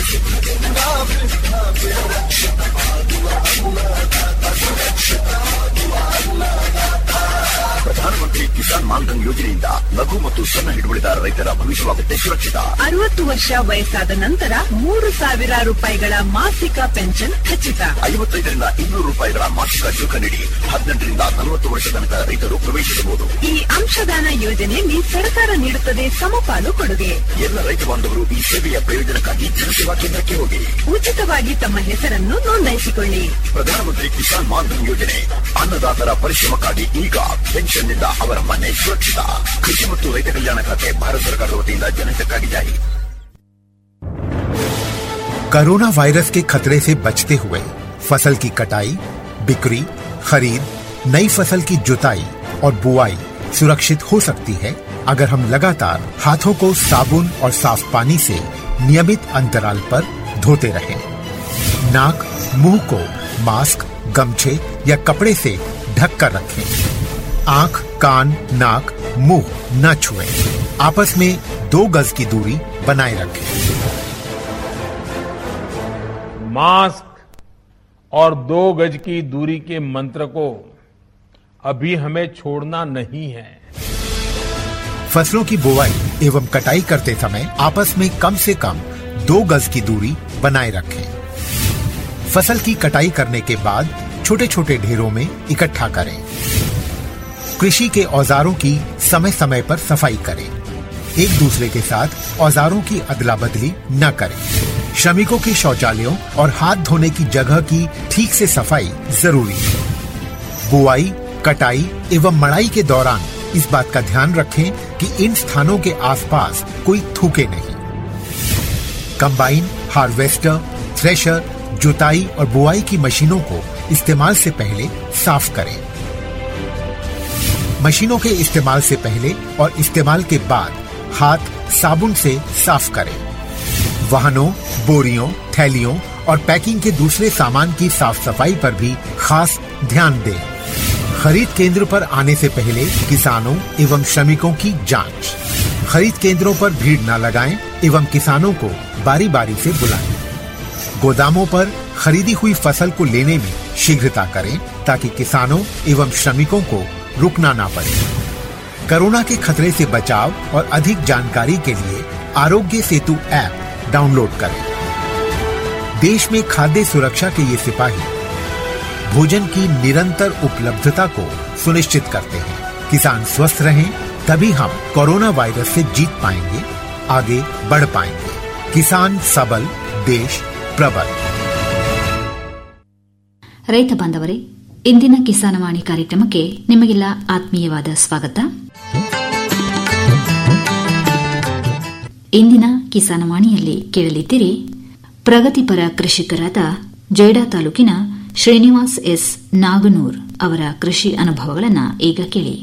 ಪ್ರಧಾನಮಂತ್ರಿ ಕಿಸಾನ್ ಮಾನ್ಧನ್ ಯೋಜನೆಯಿಂದ ಲಘು ಮತ್ತು ಸಣ್ಣ ಹಿಡುವಳಿದಾರ ರೈತರ ಭವಿಷ್ಯವಾಗುತ್ತೆ ಸುರಕ್ಷಿತ ಅರವತ್ತು ವರ್ಷ ವಯಸ್ಸಾದ ನಂತರ ಮೂರು ಸಾವಿರ ರೂಪಾಯಿಗಳ ಮಾಸಿಕ ಪೆನ್ಷನ್ ಖಚಿತ ಐವತ್ತೈದರಿಂದ ಇನ್ನೂರು ರೂಪಾಯಿಗಳ ಮಾಸಿಕ ಶುಲ್ಕ ನೀಡಿ ಹದಿನೆಂಟರಿಂದ ನಲವತ್ತು ವರ್ಷ ತನಕ ರೈತರು ಪ್ರವೇಶಿಸಬಹುದು ಈ ಅಂಶದಾನ ಯೋಜನೆಯಲ್ಲಿ ಸರ್ಕಾರ ನೀಡುತ್ತದೆ ಸಮಪಾಲು ಕೊಡುಗೆ ಎಲ್ಲ ರೈತ ಬಾಂಧವರು ಈ ಸೇವೆಯ ಪ್ರಯೋಜನಕ್ಕಾಗಿ ಜನಸೇವಾ ಕೇಂದ್ರಕ್ಕೆ ಹೋಗಿ ಉಚಿತವಾಗಿ ತಮ್ಮ ಹೆಸರನ್ನು ನೋಂದಾಯಿಸಿಕೊಳ್ಳಿ ಪ್ರಧಾನಮಂತ್ರಿ ಕಿಸಾನ್ ಮಾನ್ಧನ್ ಯೋಜನೆ ಅನ್ನದಾತರ ಪರಿಶ್ರಮಕ್ಕಾಗಿ ಈಗ ಪೆನ್ಷನ್ನಿಂದ ಅವರ ಮನೆ ಸುರಕ್ಷಿತ ಕೃಷಿ ಮತ್ತು ರೈತ ಕಲ್ಯಾಣ ಖಾತೆ ಭಾರತ ಸರ್ಕಾರದ ವತಿಯಿಂದ ಜನಹಿತಕ್ಕಾಗಿ ಜಾರಿ कोरोना वायरस के खतरे से बचते हुए फसल की कटाई बिक्री खरीद नई फसल की जुताई और बुआई सुरक्षित हो सकती है अगर हम लगातार हाथों को साबुन और साफ पानी से नियमित अंतराल पर धोते रहें। नाक मुंह को मास्क गमछे या कपड़े से ढक कर रखें आंख कान नाक मुंह न छुएं। आपस में दो गज की दूरी बनाए रखें मास्क और दो गज की दूरी के मंत्र को अभी हमें छोड़ना नहीं है फसलों की बुवाई एवं कटाई करते समय आपस में कम से कम दो गज की दूरी बनाए रखें फसल की कटाई करने के बाद छोटे छोटे ढेरों में इकट्ठा करें कृषि के औजारों की समय समय पर सफाई करें एक दूसरे के साथ औजारों की अदला बदली न करें श्रमिकों के शौचालयों और हाथ धोने की जगह की ठीक से सफाई जरूरी है बुआई कटाई एवं मड़ाई के दौरान इस बात का ध्यान रखें कि इन स्थानों के आसपास कोई थूके नहीं कंबाइन हार्वेस्टर थ्रेशर जुताई और बुआई की मशीनों को इस्तेमाल से पहले साफ करें मशीनों के इस्तेमाल से पहले और इस्तेमाल के बाद हाथ साबुन से साफ करें वाहनों बोरियों थैलियों और पैकिंग के दूसरे सामान की साफ सफाई पर भी खास ध्यान दें खरीद केंद्र पर आने से पहले किसानों एवं श्रमिकों की जांच खरीद केंद्रों पर भीड़ न लगाएं एवं किसानों को बारी बारी से बुलाएं गोदामों पर खरीदी हुई फसल को लेने में शीघ्रता करें ताकि किसानों एवं श्रमिकों को रुकना ना पड़े कोरोना के खतरे से बचाव और अधिक जानकारी के लिए आरोग्य सेतु ऐप डाउनलोड करें देश में खाद्य सुरक्षा के ये सिपाही भोजन की निरंतर उपलब्धता को सुनिश्चित करते हैं किसान स्वस्थ रहें तभी हम कोरोना वायरस से जीत पाएंगे आगे बढ़ पाएंगे किसान सबल देश प्रबल ರೈತ ಬಾಂಧವರೇ ಇಂದಿನ ಕಿಸಾನವಾಣಿ ಕಾರ್ಯಕ್ರಮಕ್ಕೆ ನಿಮಗೆಲ್ಲ ಆತ್ಮೀಯವಾದ ಸ್ವಾಗತ ಇಂದಿನ ಕಿಸಾನವಾಣಿಯಲ್ಲಿ ಕೇಳಲಿದ್ದೀರಿ ಪ್ರಗತಿಪರ ಕೃಷಿಕರಾದ ಜೈಡಾ ತಾಲೂಕಿನ ಶ್ರೀನಿವಾಸ್ ಎಸ್ ನಾಗನೂರ್ ಅವರ ಕೃಷಿ ಅನುಭವಗಳನ್ನು ಈಗ ಕೇಳಿ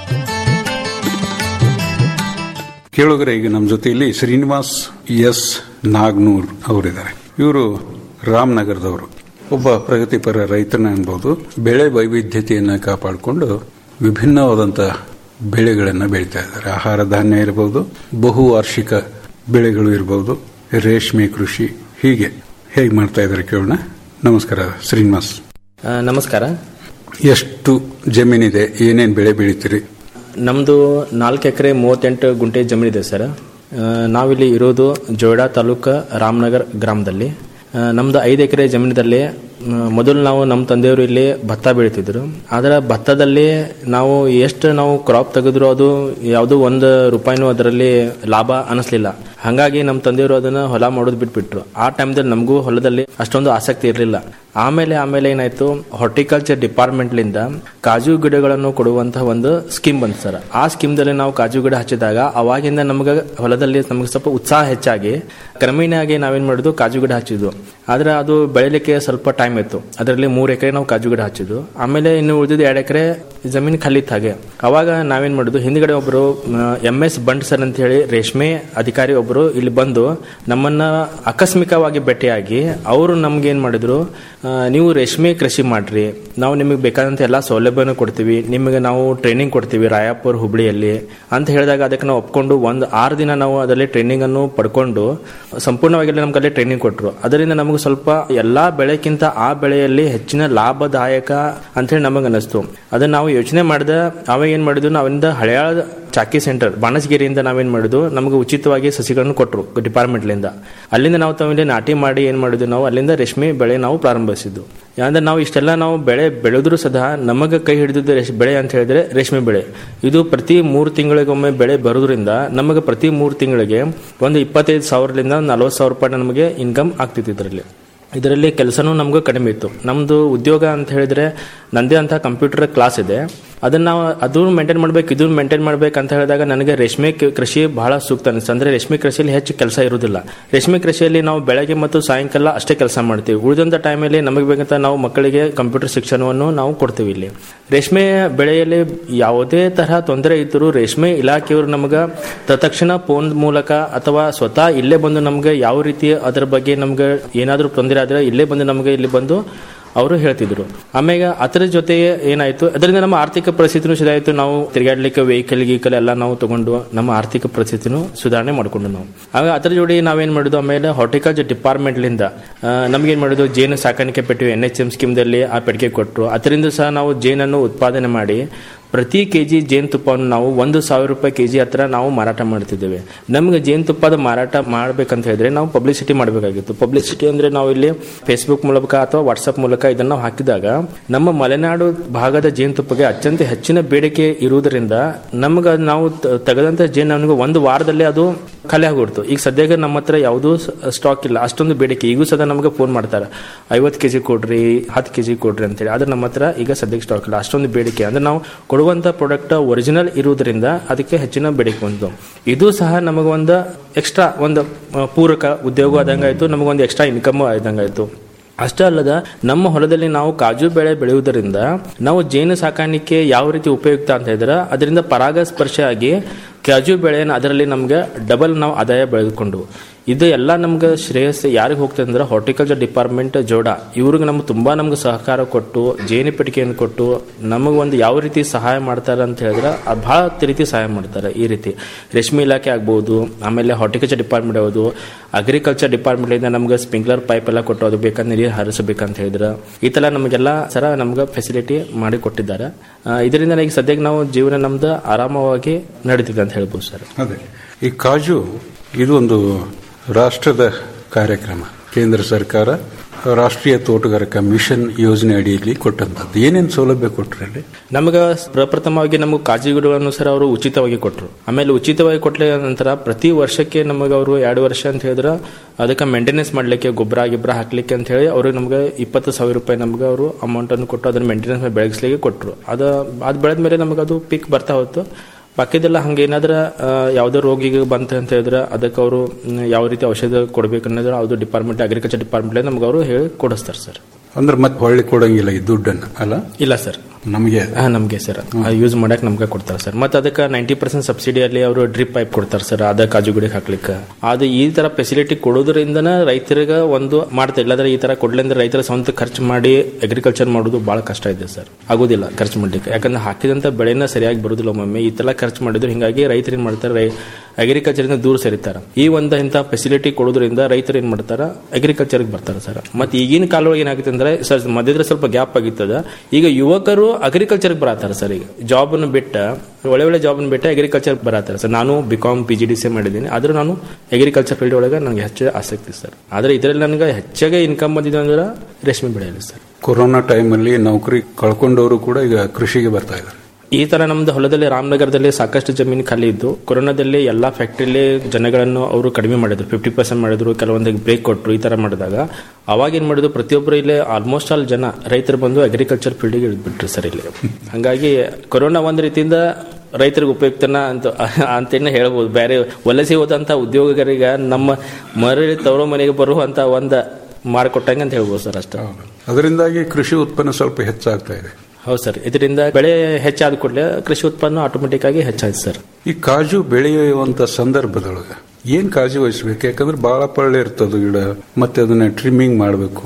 ಕೇಳುಗರೆ ಈಗ ನಮ್ಮ ಜೊತೆಯಲ್ಲಿ ಶ್ರೀನಿವಾಸ್ ಎಸ್ ನಾಗ್ನೂರ್ ಅವರಿದ್ದಾರೆ ಇವರು ರಾಮನಗರದವರು ಒಬ್ಬ ಪ್ರಗತಿಪರ ರೈತನ ಅನ್ಬೋದು ಬೆಳೆ ವೈವಿಧ್ಯತೆಯನ್ನು ಕಾಪಾಡಿಕೊಂಡು ವಿಭಿನ್ನವಾದಂಥ ಬೆಳೆಗಳನ್ನು ಬೆಳೀತಾ ಇದ್ದಾರೆ ಆಹಾರ ಧಾನ್ಯ ಇರಬಹುದು ಬಹುವಾರ್ಷಿಕ ಬೆಳೆಗಳು ಇರಬಹುದು ರೇಷ್ಮೆ ಕೃಷಿ ಹೀಗೆ ಹೇಗೆ ಮಾಡ್ತಾ ಇದ್ದಾರೆ ಕೇಳೋಣ ನಮಸ್ಕಾರ ಶ್ರೀನಿವಾಸ್ ಆ, ನಮಸ್ಕಾರ ಎಷ್ಟು ಜಮೀನಿದೆ ಏನೇನು ಬೆಳೆ ಬೆಳಿತೀರಿ ನಮ್ಮದು ನಾಲ್ಕು ಎಕರೆ ಮೂವತ್ತೆಂಟು ಗುಂಟೆ ಜಮೀನಿದೆ ಸರ್ ಆ, ನಾವಿಲ್ಲಿ ಇರೋದು ಜೋಯಿಡಾ ತಾಲೂಕು ರಾಮನಗರ್ ಗ್ರಾಮದಲ್ಲಿ ಆ, ನಮ್ದು ಐದು ಎಕರೆ ಜಮೀನದಲ್ಲಿ ಆ, ಮೊದಲು ನಾವು ನಮ್ಮ ತಂದೆಯವರು ಇಲ್ಲಿ ಭತ್ತ ಬೆಳೀತಿದ್ರು ಆದರೆ ಭತ್ತದಲ್ಲಿ ನಾವು ಎಷ್ಟು ನಾವು ಕ್ರಾಪ್ ತೆಗೆದ್ರು ಅದು ಯಾವುದೋ ಒಂದು ರೂಪಾಯಿನೂ ಅದರಲ್ಲಿ ಲಾಭ ಅನಿಸ್ಲಿಲ್ಲ ಹಾಗಾಗಿ ನಮ್ಮ ತಂದೆಯವರು ಅದನ್ನ ಹೊಲ ಮಾಡೋದು ಬಿಟ್ಬಿಟ್ರು ಆ ಟೈಮ್ದಲ್ಲಿ ನಮಗೂ ಹೊಲದಲ್ಲಿ ಅಷ್ಟೊಂದು ಆಸಕ್ತಿ ಇರಲಿಲ್ಲ ಆಮೇಲೆ ಆಮೇಲೆ ಏನಾಯ್ತು ಹಾರ್ಟಿಕಲ್ಚರ್ ಡಿಪಾರ್ಟ್ಮೆಂಟ್ಲಿಂದ ಕಾಜು ಗಿಡಗಳನ್ನು ಕೊಡುವಂತಹ ಒಂದು ಸ್ಕೀಮ್ ಬಂತು ಸರ್ ಆ ಸ್ಕೀಮ್ದಲ್ಲಿ ನಾವು ಕಾಜು ಗಿಡ ಹಚ್ಚಿದಾಗ ಅವಾಗಿಂದ ನಮಗೆ ಹೊಲದಲ್ಲಿ ನಮಗೆ ಸ್ವಲ್ಪ ಉತ್ಸಾಹ ಹೆಚ್ಚಾಗಿ ಕ್ರಮೇಣಾಗಿ ನಾವೇನ್ ಮಾಡಿದ್ವು ಕಾಜು ಗಿಡ ಹಚ್ಚಿದ್ವು ಆದ್ರೆ ಅದು ಬೆಳಿಲಿಕ್ಕೆ ಸ್ವಲ್ಪ ಟೈಮ್ ಇತ್ತು ಅದರಲ್ಲಿ ಮೂರು ಎಕರೆ ನಾವು ಕಾಜು ಗಿಡ ಹಚ್ಚಿದ್ವು ಆಮೇಲೆ ಇನ್ನು ಉಳಿದಿದ್ದು ಎರಡು ಎಕರೆ ಜಮೀನು ಖಾಲಿತ್ತು ಹಾಗೆ ಅವಾಗ ನಾವೇನ್ ಮಾಡಿದ್ವು ಹಿಂದ್ಗಡೆ ಒಬ್ರು ಎಂ ಎಸ್ ಬಂಡ್ ಸರ್ ಅಂತ ಹೇಳಿ ರೇಷ್ಮೆ ಅಧಿಕಾರಿ ಒಬ್ರು ಇಲ್ಲಿ ಬಂದು ನಮ್ಮನ್ನ ಆಕಸ್ಮಿಕವಾಗಿ ಭೇಟಿಯಾಗಿ ಅವರು ನಮ್ಗೆ ಏನ್ ಮಾಡಿದ್ರು ಆ, ನೀವು ರೇಷ್ಮೆ ಕೃಷಿ ಮಾಡ್ರಿ ನಾವು ನಿಮಗೆ ಬೇಕಾದಂಥ ಎಲ್ಲ ಸೌಲಭ್ಯನೂ ಕೊಡ್ತೀವಿ ನಿಮಗೆ ನಾವು ಟ್ರೈನಿಂಗ್ ಕೊಡ್ತೀವಿ ರಾಯಪುರ ಹುಬ್ಳಿಯಲ್ಲಿ ಅಂತ ಹೇಳಿದಾಗ ಅದಕ್ಕೆ ನಾವು ಒಪ್ಕೊಂಡು ಒಂದು ಆರು ದಿನ ನಾವು ಅದರಲ್ಲಿ ಟ್ರೈನಿಂಗ್ ಅನ್ನು ಪಡ್ಕೊಂಡು ಸಂಪೂರ್ಣವಾಗಿ ನಮ್ಗೆ ಅಲ್ಲಿ ಟ್ರೈನಿಂಗ್ ಕೊಟ್ಟರು ಅದರಿಂದ ನಮಗೆ ಸ್ವಲ್ಪ ಎಲ್ಲಾ ಬೆಳೆಕ್ಕಿಂತ ಆ ಬೆಳೆಯಲ್ಲಿ ಹೆಚ್ಚಿನ ಲಾಭದಾಯಕ ಅಂತ ಹೇಳಿ ನಮಗೆ ಅನಿಸ್ತು ಅದನ್ನ ನಾವು ಯೋಚನೆ ಮಾಡಿದ ಅವಾಗ ಏನ್ ಮಾಡಿದ್ವು ನಾವಿಂದ ಹಳೆಯಾಳ ಚಾಕಿ ಸೆಂಟರ್ ಬಾಣಸಗಿರಿಯಿಂದ ನಾವೇನ್ ಮಾಡಿದ್ವು ನಮಗೆ ಉಚಿತವಾಗಿ ಸಸಿಗಳನ್ನು ಕೊಟ್ಟರು ಡಿಪಾರ್ಟ್ಮೆಂಟ್ಲಿಂದ ಅಲ್ಲಿಂದ ನಾವು ತಮ್ಮಲ್ಲಿ ನಾಟಿ ಮಾಡಿ ಏನ್ ಮಾಡಿದ್ವಿ ನಾವು ಅಲ್ಲಿಂದ ರೇಷ್ಮೆ ಬೆಳೆ ನಾವು ಪ್ರಾರಂಭಿಸಿದ್ದು ಅಂದ್ರೆ ನಾವು ಇಷ್ಟೆಲ್ಲ ನಾವು ಬೆಳೆ ಬೆಳೆದ್ರು ಸದಾ ನಮಗೆ ಕೈ ಹಿಡಿದಿದ್ದು ರೇಷ್ ಬೆಳೆ ಅಂತ ಹೇಳಿದ್ರೆ ರೇಷ್ಮೆ ಬೆಳೆ ಇದು ಪ್ರತಿ ಮೂರು ತಿಂಗಳಿಗೊಮ್ಮೆ ಬೆಳೆ ಬರೋದ್ರಿಂದ ನಮಗೆ ಪ್ರತಿ ಮೂರು ತಿಂಗಳಿಗೆ ಒಂದು ಇಪ್ಪತ್ತೈದು ಸಾವಿರದಿಂದ ನಲವತ್ತು ಸಾವಿರ ರೂಪಾಯಿ ನಮಗೆ ಇನ್ಕಮ್ ಆಗ್ತಿತ್ತು ಇದರಲ್ಲಿ ಇದರಲ್ಲಿ ಕೆಲಸನೂ ನಮಗೂ ಕಡಿಮೆ ಇತ್ತು ನಮ್ಮದು ಉದ್ಯೋಗ ಅಂತ ಹೇಳಿದ್ರೆ ನಂದೇ ಅಂತ ಕಂಪ್ಯೂಟರ್ ಕ್ಲಾಸ್ ಇದೆ ಅದನ್ನ ನಾವು ಅದು ಮೇಂಟೈನ್ ಮಾಡ್ಬೇಕು ಇದು ಮೇಂಟೈನ್ ಮಾಡ್ಬೇಕು ಅಂತ ಹೇಳಿದಾಗ ನನಗೆ ರೇಷ್ಮೆ ಕ- ಕೃಷಿ ಬಹಳ ಸೂಕ್ತ ಅನಿಸ್ತು ಅಂದ್ರೆ ರೇಷ್ಮೆ ಕೃಷಿಯಲ್ಲಿ ಹೆಚ್ಚು ಕೆಲಸ ಇರುವುದಿಲ್ಲ ರೇಷ್ಮೆ ಕೃಷಿಯಲ್ಲಿ ನಾವು ಬೆಳಗ್ಗೆ ಮತ್ತು ಸಾಯಂಕಾಲ ಅಷ್ಟೇ ಕೆಲಸ ಮಾಡ್ತೀವಿ ಉಳಿದಂಥ ಟೈಮಲ್ಲಿ ನಮಗೆ ಬೇಕಂತ ನಾವು ಮಕ್ಕಳಿಗೆ ಕಂಪ್ಯೂಟರ್ ಶಿಕ್ಷಣವನ್ನು ನಾವು ಕೊಡ್ತೀವಿ ಇಲ್ಲಿ ರೇಷ್ಮೆ ಬೆಳೆಯಲ್ಲಿ ಯಾವುದೇ ತರಹ ತೊಂದರೆ ಇದ್ದರೂ ರೇಷ್ಮೆ ಇಲಾಖೆಯವರು ನಮಗೆ ತತ್ಕ್ಷಣ ಫೋನ್ ಮೂಲಕ ಅಥವಾ ಸ್ವತಃ ಇಲ್ಲೇ ಬಂದು ನಮಗೆ ಯಾವ ರೀತಿ ಅದರ ಬಗ್ಗೆ ನಮ್ಗೆ ಏನಾದರೂ ತೊಂದರೆ ಆದರೆ ಇಲ್ಲೇ ಬಂದು ನಮಗೆ ಇಲ್ಲಿ ಬಂದು ಅವರು ಹೇಳ್ತಿದ್ರು ಆಮೇಲೆ ಅದರ ಜೊತೆ ಏನಾಯ್ತು ಅದರಿಂದ ನಮ್ಮ ಆರ್ಥಿಕ ಪರಿಸ್ಥಿತಿನೂ ಸುಧಾರಿತು ನಾವು ತಿರುಗಾಡ್ಲಿಕ್ಕೆ ವೆಹಿಕಲ್ ಗೀಕಲ್ ಎಲ್ಲ ನಾವು ತಗೊಂಡು ನಮ್ಮ ಆರ್ಥಿಕ ಪರಿಸ್ಥಿತಿನೂ ಸುಧಾರಣೆ ಮಾಡ್ಕೊಂಡು ನಾವು ಆಗ ಅದರ ಜೋಡಿ ನಾವೇನ್ ಮಾಡಿದ್ವು ಆಮೇಲೆ ಹಾರ್ಟಿಕಲ್ಚರ್ ಡಿಪಾರ್ಟ್ಮೆಂಟ್ಲಿಂದ ನಮಗೇನ್ ಮಾಡಿದ್ವು ಜೇನು ಸಾಕಾಣಿಕೆ ಪೆಟ್ಟು ಎನ್ ಎಚ್ ಎಂ ಸ್ಕೀಮ್ದಲ್ಲಿ ಆ ಪೆಟ್ಟಿಗೆ ಕೊಟ್ಟರು ಅದರಿಂದ ಸಹ ನಾವು ಜೇನನ್ನು ಉತ್ಪಾದನೆ ಮಾಡಿ ಪ್ರತಿ ಕೆ ಜಿ ಜೇನುತುಪ್ಪವನ್ನು ನಾವು ಒಂದು ಸಾವಿರ ರೂಪಾಯಿ ಕೆ ಜಿ ಹತ್ರ ನಾವು ಮಾರಾಟ ಮಾಡ್ತಿದ್ದೇವೆ ನಮಗೆ ಜೇನುತುಪ್ಪದ ಮಾರಾಟ ಮಾಡ್ಬೇಕಂತ ಹೇಳಿದ್ರೆ ನಾವು ಪಬ್ಲಿಸಿಟಿ ಮಾಡಬೇಕಾಗಿತ್ತು ಪಬ್ಲಿಸಿಟಿ ಅಂದ್ರೆ ನಾವು ಇಲ್ಲಿ ಫೇಸ್ಬುಕ್ ಮೂಲಕ ಅಥವಾ ವಾಟ್ಸಪ್ ಮೂಲಕ ಇದನ್ನ ನಾವು ಹಾಕಿದಾಗ ನಮ್ಮ ಮಲೆನಾಡು ಭಾಗದ ಜೇನುತುಪ್ಪಗೆ ಅತ್ಯಂತ ಹೆಚ್ಚಿನ ಬೇಡಿಕೆ ಇರುವುದರಿಂದ ನಮ್ಗೆ ನಾವು ತ- ತೆಗೆದಂತ ಜೇನು ನಮ್ಗೆ ಒಂದು ವಾರದಲ್ಲೇ ಅದು ಖಾಲಿ ಆಗ್ಬಿಡ್ತು ಈಗ ಸದ್ಯಕ್ಕೆ ನಮ್ಮ ಹತ್ರ ಯಾವುದೂ ಸ್ಟಾಕ್ ಇಲ್ಲ ಅಷ್ಟೊಂದು ಬೇಡಿಕೆ ಈಗೂ ಸದಾ ನಮಗೆ ಫೋನ್ ಮಾಡ್ತಾರೆ ಐವತ್ತು ಕೆಜಿ ಕೊಡ್ರಿ ಹತ್ತು ಕೆಜಿ ಕೊಡ್ರಿ ಅಂತೇಳಿ ಆದ್ರೆ ನಮ್ಮ ಹತ್ರ ಈಗ ಸದ್ಯಕ್ಕೆ ಸ್ಟಾಕ್ ಇಲ್ಲ ಅಷ್ಟೊಂದು ಬೇಡಿಕೆ ಅಂದ್ರೆ ನಾವು ಕೊಡುವಂತ ಪ್ರಾಡಕ್ಟ್ ಒರಿಜಿನಲ್ ಇರುವುದರಿಂದ ಅದಕ್ಕೆ ಹೆಚ್ಚಿನ ಬೇಡಿಕೆ ಬಂತು ಇದು ಸಹ ನಮಗೊಂದು ಎಕ್ಸ್ಟ್ರಾ ಒಂದು ಆ, ಪೂರಕ ಉದ್ಯೋಗ ಆದಂಗಾಯ್ತು ನಮಗೊಂದು ಎಕ್ಸ್ಟ್ರಾ ಇನ್ಕಮ್ ಆದಂಗಾಯ್ತು ಅಷ್ಟೇ ಅಲ್ಲದ ನಮ್ಮ ಹೊಲದಲ್ಲಿ ನಾವು ಕಾಜು ಬೆಳೆ ಬೆಳೆಯುವುದರಿಂದ ನಾವು ಜೇನು ಸಾಕಾಣಿಕೆ ಯಾವ ರೀತಿ ಉಪಯುಕ್ತ ಅಂತ ಹೇಳಿದ್ರೆ ಅದರಿಂದ ಪರಾಗಸ್ಪರ್ಶ ಆಗಿ ಕಾಜು ಬೆಳೆಯನ್ನು ಅದರಲ್ಲಿ ನಮ್ಗೆ ಡಬಲ್ ನಾವು ಆದಾಯ ಬೆಳೆದುಕೊಂಡು ಇದು ಎಲ್ಲ ನಮ್ಗೆ ಶ್ರೇಯಸ್ ಯಾರಿಗೆ ಹೋಗ್ತದೆ ಅಂದ್ರೆ ಹಾರ್ಟಿಕಲ್ಚರ್ ಡಿಪಾರ್ಟ್ಮೆಂಟ್ ಜೋಡ ಇವ್ರಿಗೆ ನಮ್ಗೆ ತುಂಬಾ ನಮ್ಗೆ ಸಹಕಾರ ಕೊಟ್ಟು ಜೇನು ಪೆಟ್ಟಿಗೆಯನ್ನು ಕೊಟ್ಟು ನಮಗೆ ಒಂದು ಯಾವ ರೀತಿ ಸಹಾಯ ಮಾಡ್ತಾರೆ ಅಂತ ಹೇಳಿದ್ರೆ ಆ ಬಹಳ ರೀತಿ ಸಹಾಯ ಮಾಡ್ತಾರೆ ಈ ರೀತಿ ರೇಷ್ಮೆ ಇಲಾಖೆ ಆಗ್ಬೋದು ಆಮೇಲೆ ಹಾರ್ಟಿಕಲ್ಚರ್ ಡಿಪಾರ್ಟ್ಮೆಂಟ್ ಯಾವುದು ಅಗ್ರಿಕಲ್ಚರ್ ಡಿಪಾರ್ಟ್ಮೆಂಟ್ ನಮ್ಗೆ ಸ್ಪ್ರಿಂಕ್ಲರ್ ಪೈಪ್ ಎಲ್ಲ ಕೊಟ್ಟು ಅದು ಬೇಕಂದ್ರೆ ನೀರು ಹರಿಸಬೇಕಂತ ಹೇಳಿದ್ರೆ ಈ ತರ ನಮಗೆಲ್ಲ ಸರ ನಮ್ಗೆ ಫೆಸಿಲಿಟಿ ಮಾಡಿ ಕೊಟ್ಟಿದ್ದಾರೆ ಆ, ಇದರಿಂದ ಈಗ ಸದ್ಯಕ್ಕೆ ನಾವು ಜೀವನ ನಮ್ದು ಆರಾಮವಾಗಿ ನಡೀತಿದೆ ಅಂತ ಹೇಳ್ಬೋದು ಸರ್ ಅದೇ ಈ ಕಾಜು ಇದು ಒಂದು ರಾಷ್ಟ್ರದ ಕಾರ್ಯಕ್ರಮ ಕೇಂದ್ರ ಸರ್ಕಾರ ರಾಷ್ಟ್ರೀಯ ತೋಟಗಾರಿಕಾ ಮಿಷನ್ ಯೋಜನೆ ಅಡಿಯಲ್ಲಿ ಕೊಟ್ಟಂತದ್ದು ಏನೇನು ಸೌಲಭ್ಯ ಕೊಟ್ರಿ ಅಲ್ಲಿ ನಮಗೆ ಪ್ರಪ್ರಥಮವಾಗಿ ನಮಗೆ ಕಾಜಿ ಗಿಡಗಳನ್ನು ಸರ್ ಅವರು ಉಚಿತವಾಗಿ ಕೊಟ್ಟರು ಆಮೇಲೆ ಉಚಿತವಾಗಿ ಕೊಟ್ಟ ನಂತರ ಪ್ರತಿ ವರ್ಷಕ್ಕೆ ನಮಗೆ ಅವರು ಎರಡು ವರ್ಷ ಅಂತ ಹೇಳಿದ್ರೆ ಅದಕ್ಕೆ ಮೇಂಟೆನೆನ್ಸ್ ಮಾಡ್ಲಿಕ್ಕೆ ಗೊಬ್ಬರ ಗಿಬ್ಬರ ಹಾಕ್ಲಿಕ್ಕೆ ಅಂತ ಹೇಳಿ ಅವರು ನಮಗೆ ಇಪ್ಪತ್ತು ಸಾವಿರ ರೂಪಾಯಿ ನಮಗೆ ಅವರು ಅಮೌಂಟ್ ಅನ್ನು ಕೊಟ್ಟು ಅದನ್ನ ಮೇಂಟೆನೆನ್ಸ್ ಬೆಳಗಿಸ್ಲಿಕ್ಕೆ ಕೊಟ್ಟರು ಅದು ಅದು ಬೆಳೆದ ಮೇಲೆ ನಮಗೆ ಅದು ಪಿಕ್ ಬರ್ತಾ ಹೋಯ್ತು ಬಾಕಿದೆಲ್ಲ ಹಂಗೆ ಏನಾದ್ರ ಯಾವುದೋ ರೋಗಿಗೆ ಬಂತ ಅಂತ ಹೇಳಿದ್ರೆ ಅದಕ್ಕೆ ಅವರು ಯಾವ ರೀತಿ ಔಷಧ ಕೊಡ್ಬೇಕು ಅನ್ನೋದು ಅದು ಡಿಪಾರ್ಟ್ಮೆಂಟ್ ಅಗ್ರಿಕಲ್ಚರ್ ಡಿಪಾರ್ಟ್ಮೆಂಟ್ ನಮ್ಗೆ ಅವರು ಹೇಳಿ ಕೊಡಿಸ್ತಾರೆ ಸರ್ ಅಂದ್ರೆ ಮತ್ತೆ ಹೊಳ್ಳಿ ಕೊಡಂಗಿಲ್ಲ ಈ ದುಡ್ಡನ್ನು ಅಲ್ಲ ಇಲ್ಲ ಸರ್ ನಮಗೆ ಹಾ ನಮಗೆ ಸರ್ ಯೂಸ್ ಮಾಡಕ್ ನಮ್ಗೆ ಕೊಡ್ತಾರೆ ಸರ್ ಮತ್ತೆ ಅದಕ್ಕೆ ನೈಂಟಿ ಪರ್ಸೆಂಟ್ ಸಬ್ಸಿಡಿಯಲ್ಲಿ ಅವರು ಡ್ರಿಪ್ ಪೈಪ್ ಕೊಡ್ತಾರೆ ಸರ್ ಅದ ಕಾಜು ಗಿಡಕ್ಕೆ ಹಾಕ್ಲಿಕ್ಕೆ ಅದು ಈ ತರ ಫೆಸಿಲಿಟಿ ಕೊಡೋದ್ರಿಂದನ ರೈತರಿಗೆ ಒಂದು ಮಾಡ್ತಾ ಇಲ್ಲಾಂದ್ರೆ ಈ ತರ ಕೊಡ್ಲಿಂದ್ರೆ ರೈತರ ಸ್ವಂತ ಖರ್ಚು ಮಾಡಿ ಅಗ್ರಿಕಲ್ಚರ್ ಮಾಡೋದು ಬಹಳ ಕಷ್ಟ ಇದೆ ಸರ್ ಆಗೋದಿಲ್ಲ ಖರ್ಚು ಮಾಡ್ಲಿಕ್ಕೆ ಯಾಕಂದ್ರೆ ಹಾಕಿದಂತ ಬೆಳೆನ ಸರಿಯಾಗಿ ಬರೋದಿಲ್ಲ ಒಮ್ಮೊಮ್ಮೆ ಈ ತರ ಖರ್ಚು ಮಾಡಿದ್ರು ಹಿಂಗಾಗಿ ರೈತರು ಏನ್ ಮಾಡ್ತಾರೆ ರೈ ಅಗ್ರಿಕಲ್ಚರ್ ಇಂದ ದೂರ ಸರಿತಾರೆ ಈ ಒಂದು ಇಂಥ ಫೆಸಿಲಿಟಿ ಕೊಡೋದ್ರಿಂದ ರೈತರು ಏನ್ ಮಾಡ್ತಾರೆ ಅಗ್ರಿಕಲ್ಚರ್ಗೆ ಬರ್ತಾರೆ ಸರ್ ಮತ್ತೆ ಈಗಿನ ಕಾಲೊಳಗೆ ಏನಾಗುತ್ತೆ ಅಂದ್ರೆ ಸರ್ ಮಧ್ಯದಲ್ಲಿ ಸ್ವಲ್ಪ ಗ್ಯಾಪ್ ಆಗಿತ್ತದ ಈಗ ಯುವಕರು ಅಗ್ರಿಕಲ್ಚರ್ಗೆ ಬರತ್ತಾರೆ ಸರ್ ಈಗ ಜಾಬ್ ಅನ್ನು ಬಿಟ್ಟ ಒಳ್ಳೆ ಒಳ್ಳೆ ಜಾಬ್ ಬಿಟ್ಟು ಅಗ್ರಿಕಲ್ಚರ್ ಬರತ್ತಾರೆ ಸರ್ ನಾನು B Com P G D C ಮಾಡಿದ್ದೀನಿ ಆದ್ರೆ ನಾನು ಅಗ್ರಿಕಲ್ಚರ್ ಫೀಲ್ಡ್ ಒಳಗೆ ನನಗೆ ಹೆಚ್ಚು ಆಸಕ್ತಿ ಸರ್ ಆದ್ರೆ ಇದರಲ್ಲಿ ನನಗೆ ಹೆಚ್ಚಾಗಿ ಇನ್ಕಮ್ ಬಂದಿದೆ ಅಂದ್ರೆ ರೇಷ್ಮೆ ಬೆಳೆಯಲ್ಲಿ ಸರ್ ಕೊರೋನಾ ಟೈಮಲ್ಲಿ ನೌಕರಿ ಕಳ್ಕೊಂಡವರು ಕೂಡ ಈಗ ಕೃಷಿಗೆ ಬರ್ತಾ ಇದ್ದಾರೆ ಈ ತರ ನಮ್ದು ಹೊಲದಲ್ಲಿ ರಾಮನಗರದಲ್ಲಿ ಸಾಕಷ್ಟು ಜಮೀನು ಖಾಲಿ ಇದ್ದು ಕೊರೋನಾದಲ್ಲಿ ಎಲ್ಲಾ ಫ್ಯಾಕ್ಟ್ರಿಲಿ ಜನಗಳನ್ನು ಅವರು ಕಡಿಮೆ ಮಾಡಿದ್ರು ಫಿಫ್ಟಿ ಪರ್ಸೆಂಟ್ ಮಾಡಿದ್ರು ಕೆಲವೊಂದಿಗೆ ಬ್ರೇಕ್ ಕೊಟ್ಟರು ಈ ತರ ಮಾಡಿದಾಗ ಅವಾಗ ಏನ್ ಮಾಡಿದ್ರು ಪ್ರತಿಯೊಬ್ಬರು ಇಲ್ಲಿ ಆಲ್ಮೋಸ್ಟ್ ಆಲ್ ಜನ ರೈತರು ಬಂದು ಅಗ್ರಿಕಲ್ಚರ್ ಫೀಲ್ಡ್ಗೆ ಇಳಿದ್ಬಿಟ್ರು ಸರ್ ಇಲ್ಲಿ ಹಂಗಾಗಿ ಕೊರೋನಾ ಒಂದ್ ರೀತಿಯಿಂದ ರೈತರಿಗೆ ಉಪಯುಕ್ತನ ಅಂತ ಅಂತೇನೆ ಹೇಳ್ಬೋದು ಬೇರೆ ವಲಸೆ ಹೋದಂತ ಉದ್ಯೋಗರಿಗೆ ನಮ್ಮ ಮರಳಿ ತವರೋ ಮನೆಗೆ ಬರುವಂತ ಒಂದ ಮಾಡಿಕೊಟ್ಟಂಗೆ ಅಂತ ಹೇಳ್ಬೋದು ಸರ್ ಅಷ್ಟೇ ಅದರಿಂದಾಗಿ ಕೃಷಿ ಉತ್ಪನ್ನ ಸ್ವಲ್ಪ ಹೆಚ್ಚಾಗ್ತಾ ಇದೆ ಹೌದು ಸರ್ ಇದರಿಂದ ಬೆಳೆ ಹೆಚ್ಚಾದ ಕೂಡಲೇ ಕೃಷಿ ಉತ್ಪನ್ನ ಆಟೋಮೆಟಿಕ್ ಆಗಿ ಹೆಚ್ಚಾಯ್ತು ಸರ್ ಈ ಕಾಜು ಬೆಳೆಯುವಂತ ಸಂದರ್ಭದೊಳಗೆ ಏನ್ ಕಾಳಜಿ ವಹಿಸ್ಬೇಕು ಯಾಕಂದ್ರೆ ಬಹಳ ಪಳ್ಳೆ ಇರ್ತದ ಗಿಡ ಮತ್ತೆ ಅದನ್ನ ಟ್ರಿಮ್ಮಿಂಗ್ ಮಾಡಬೇಕು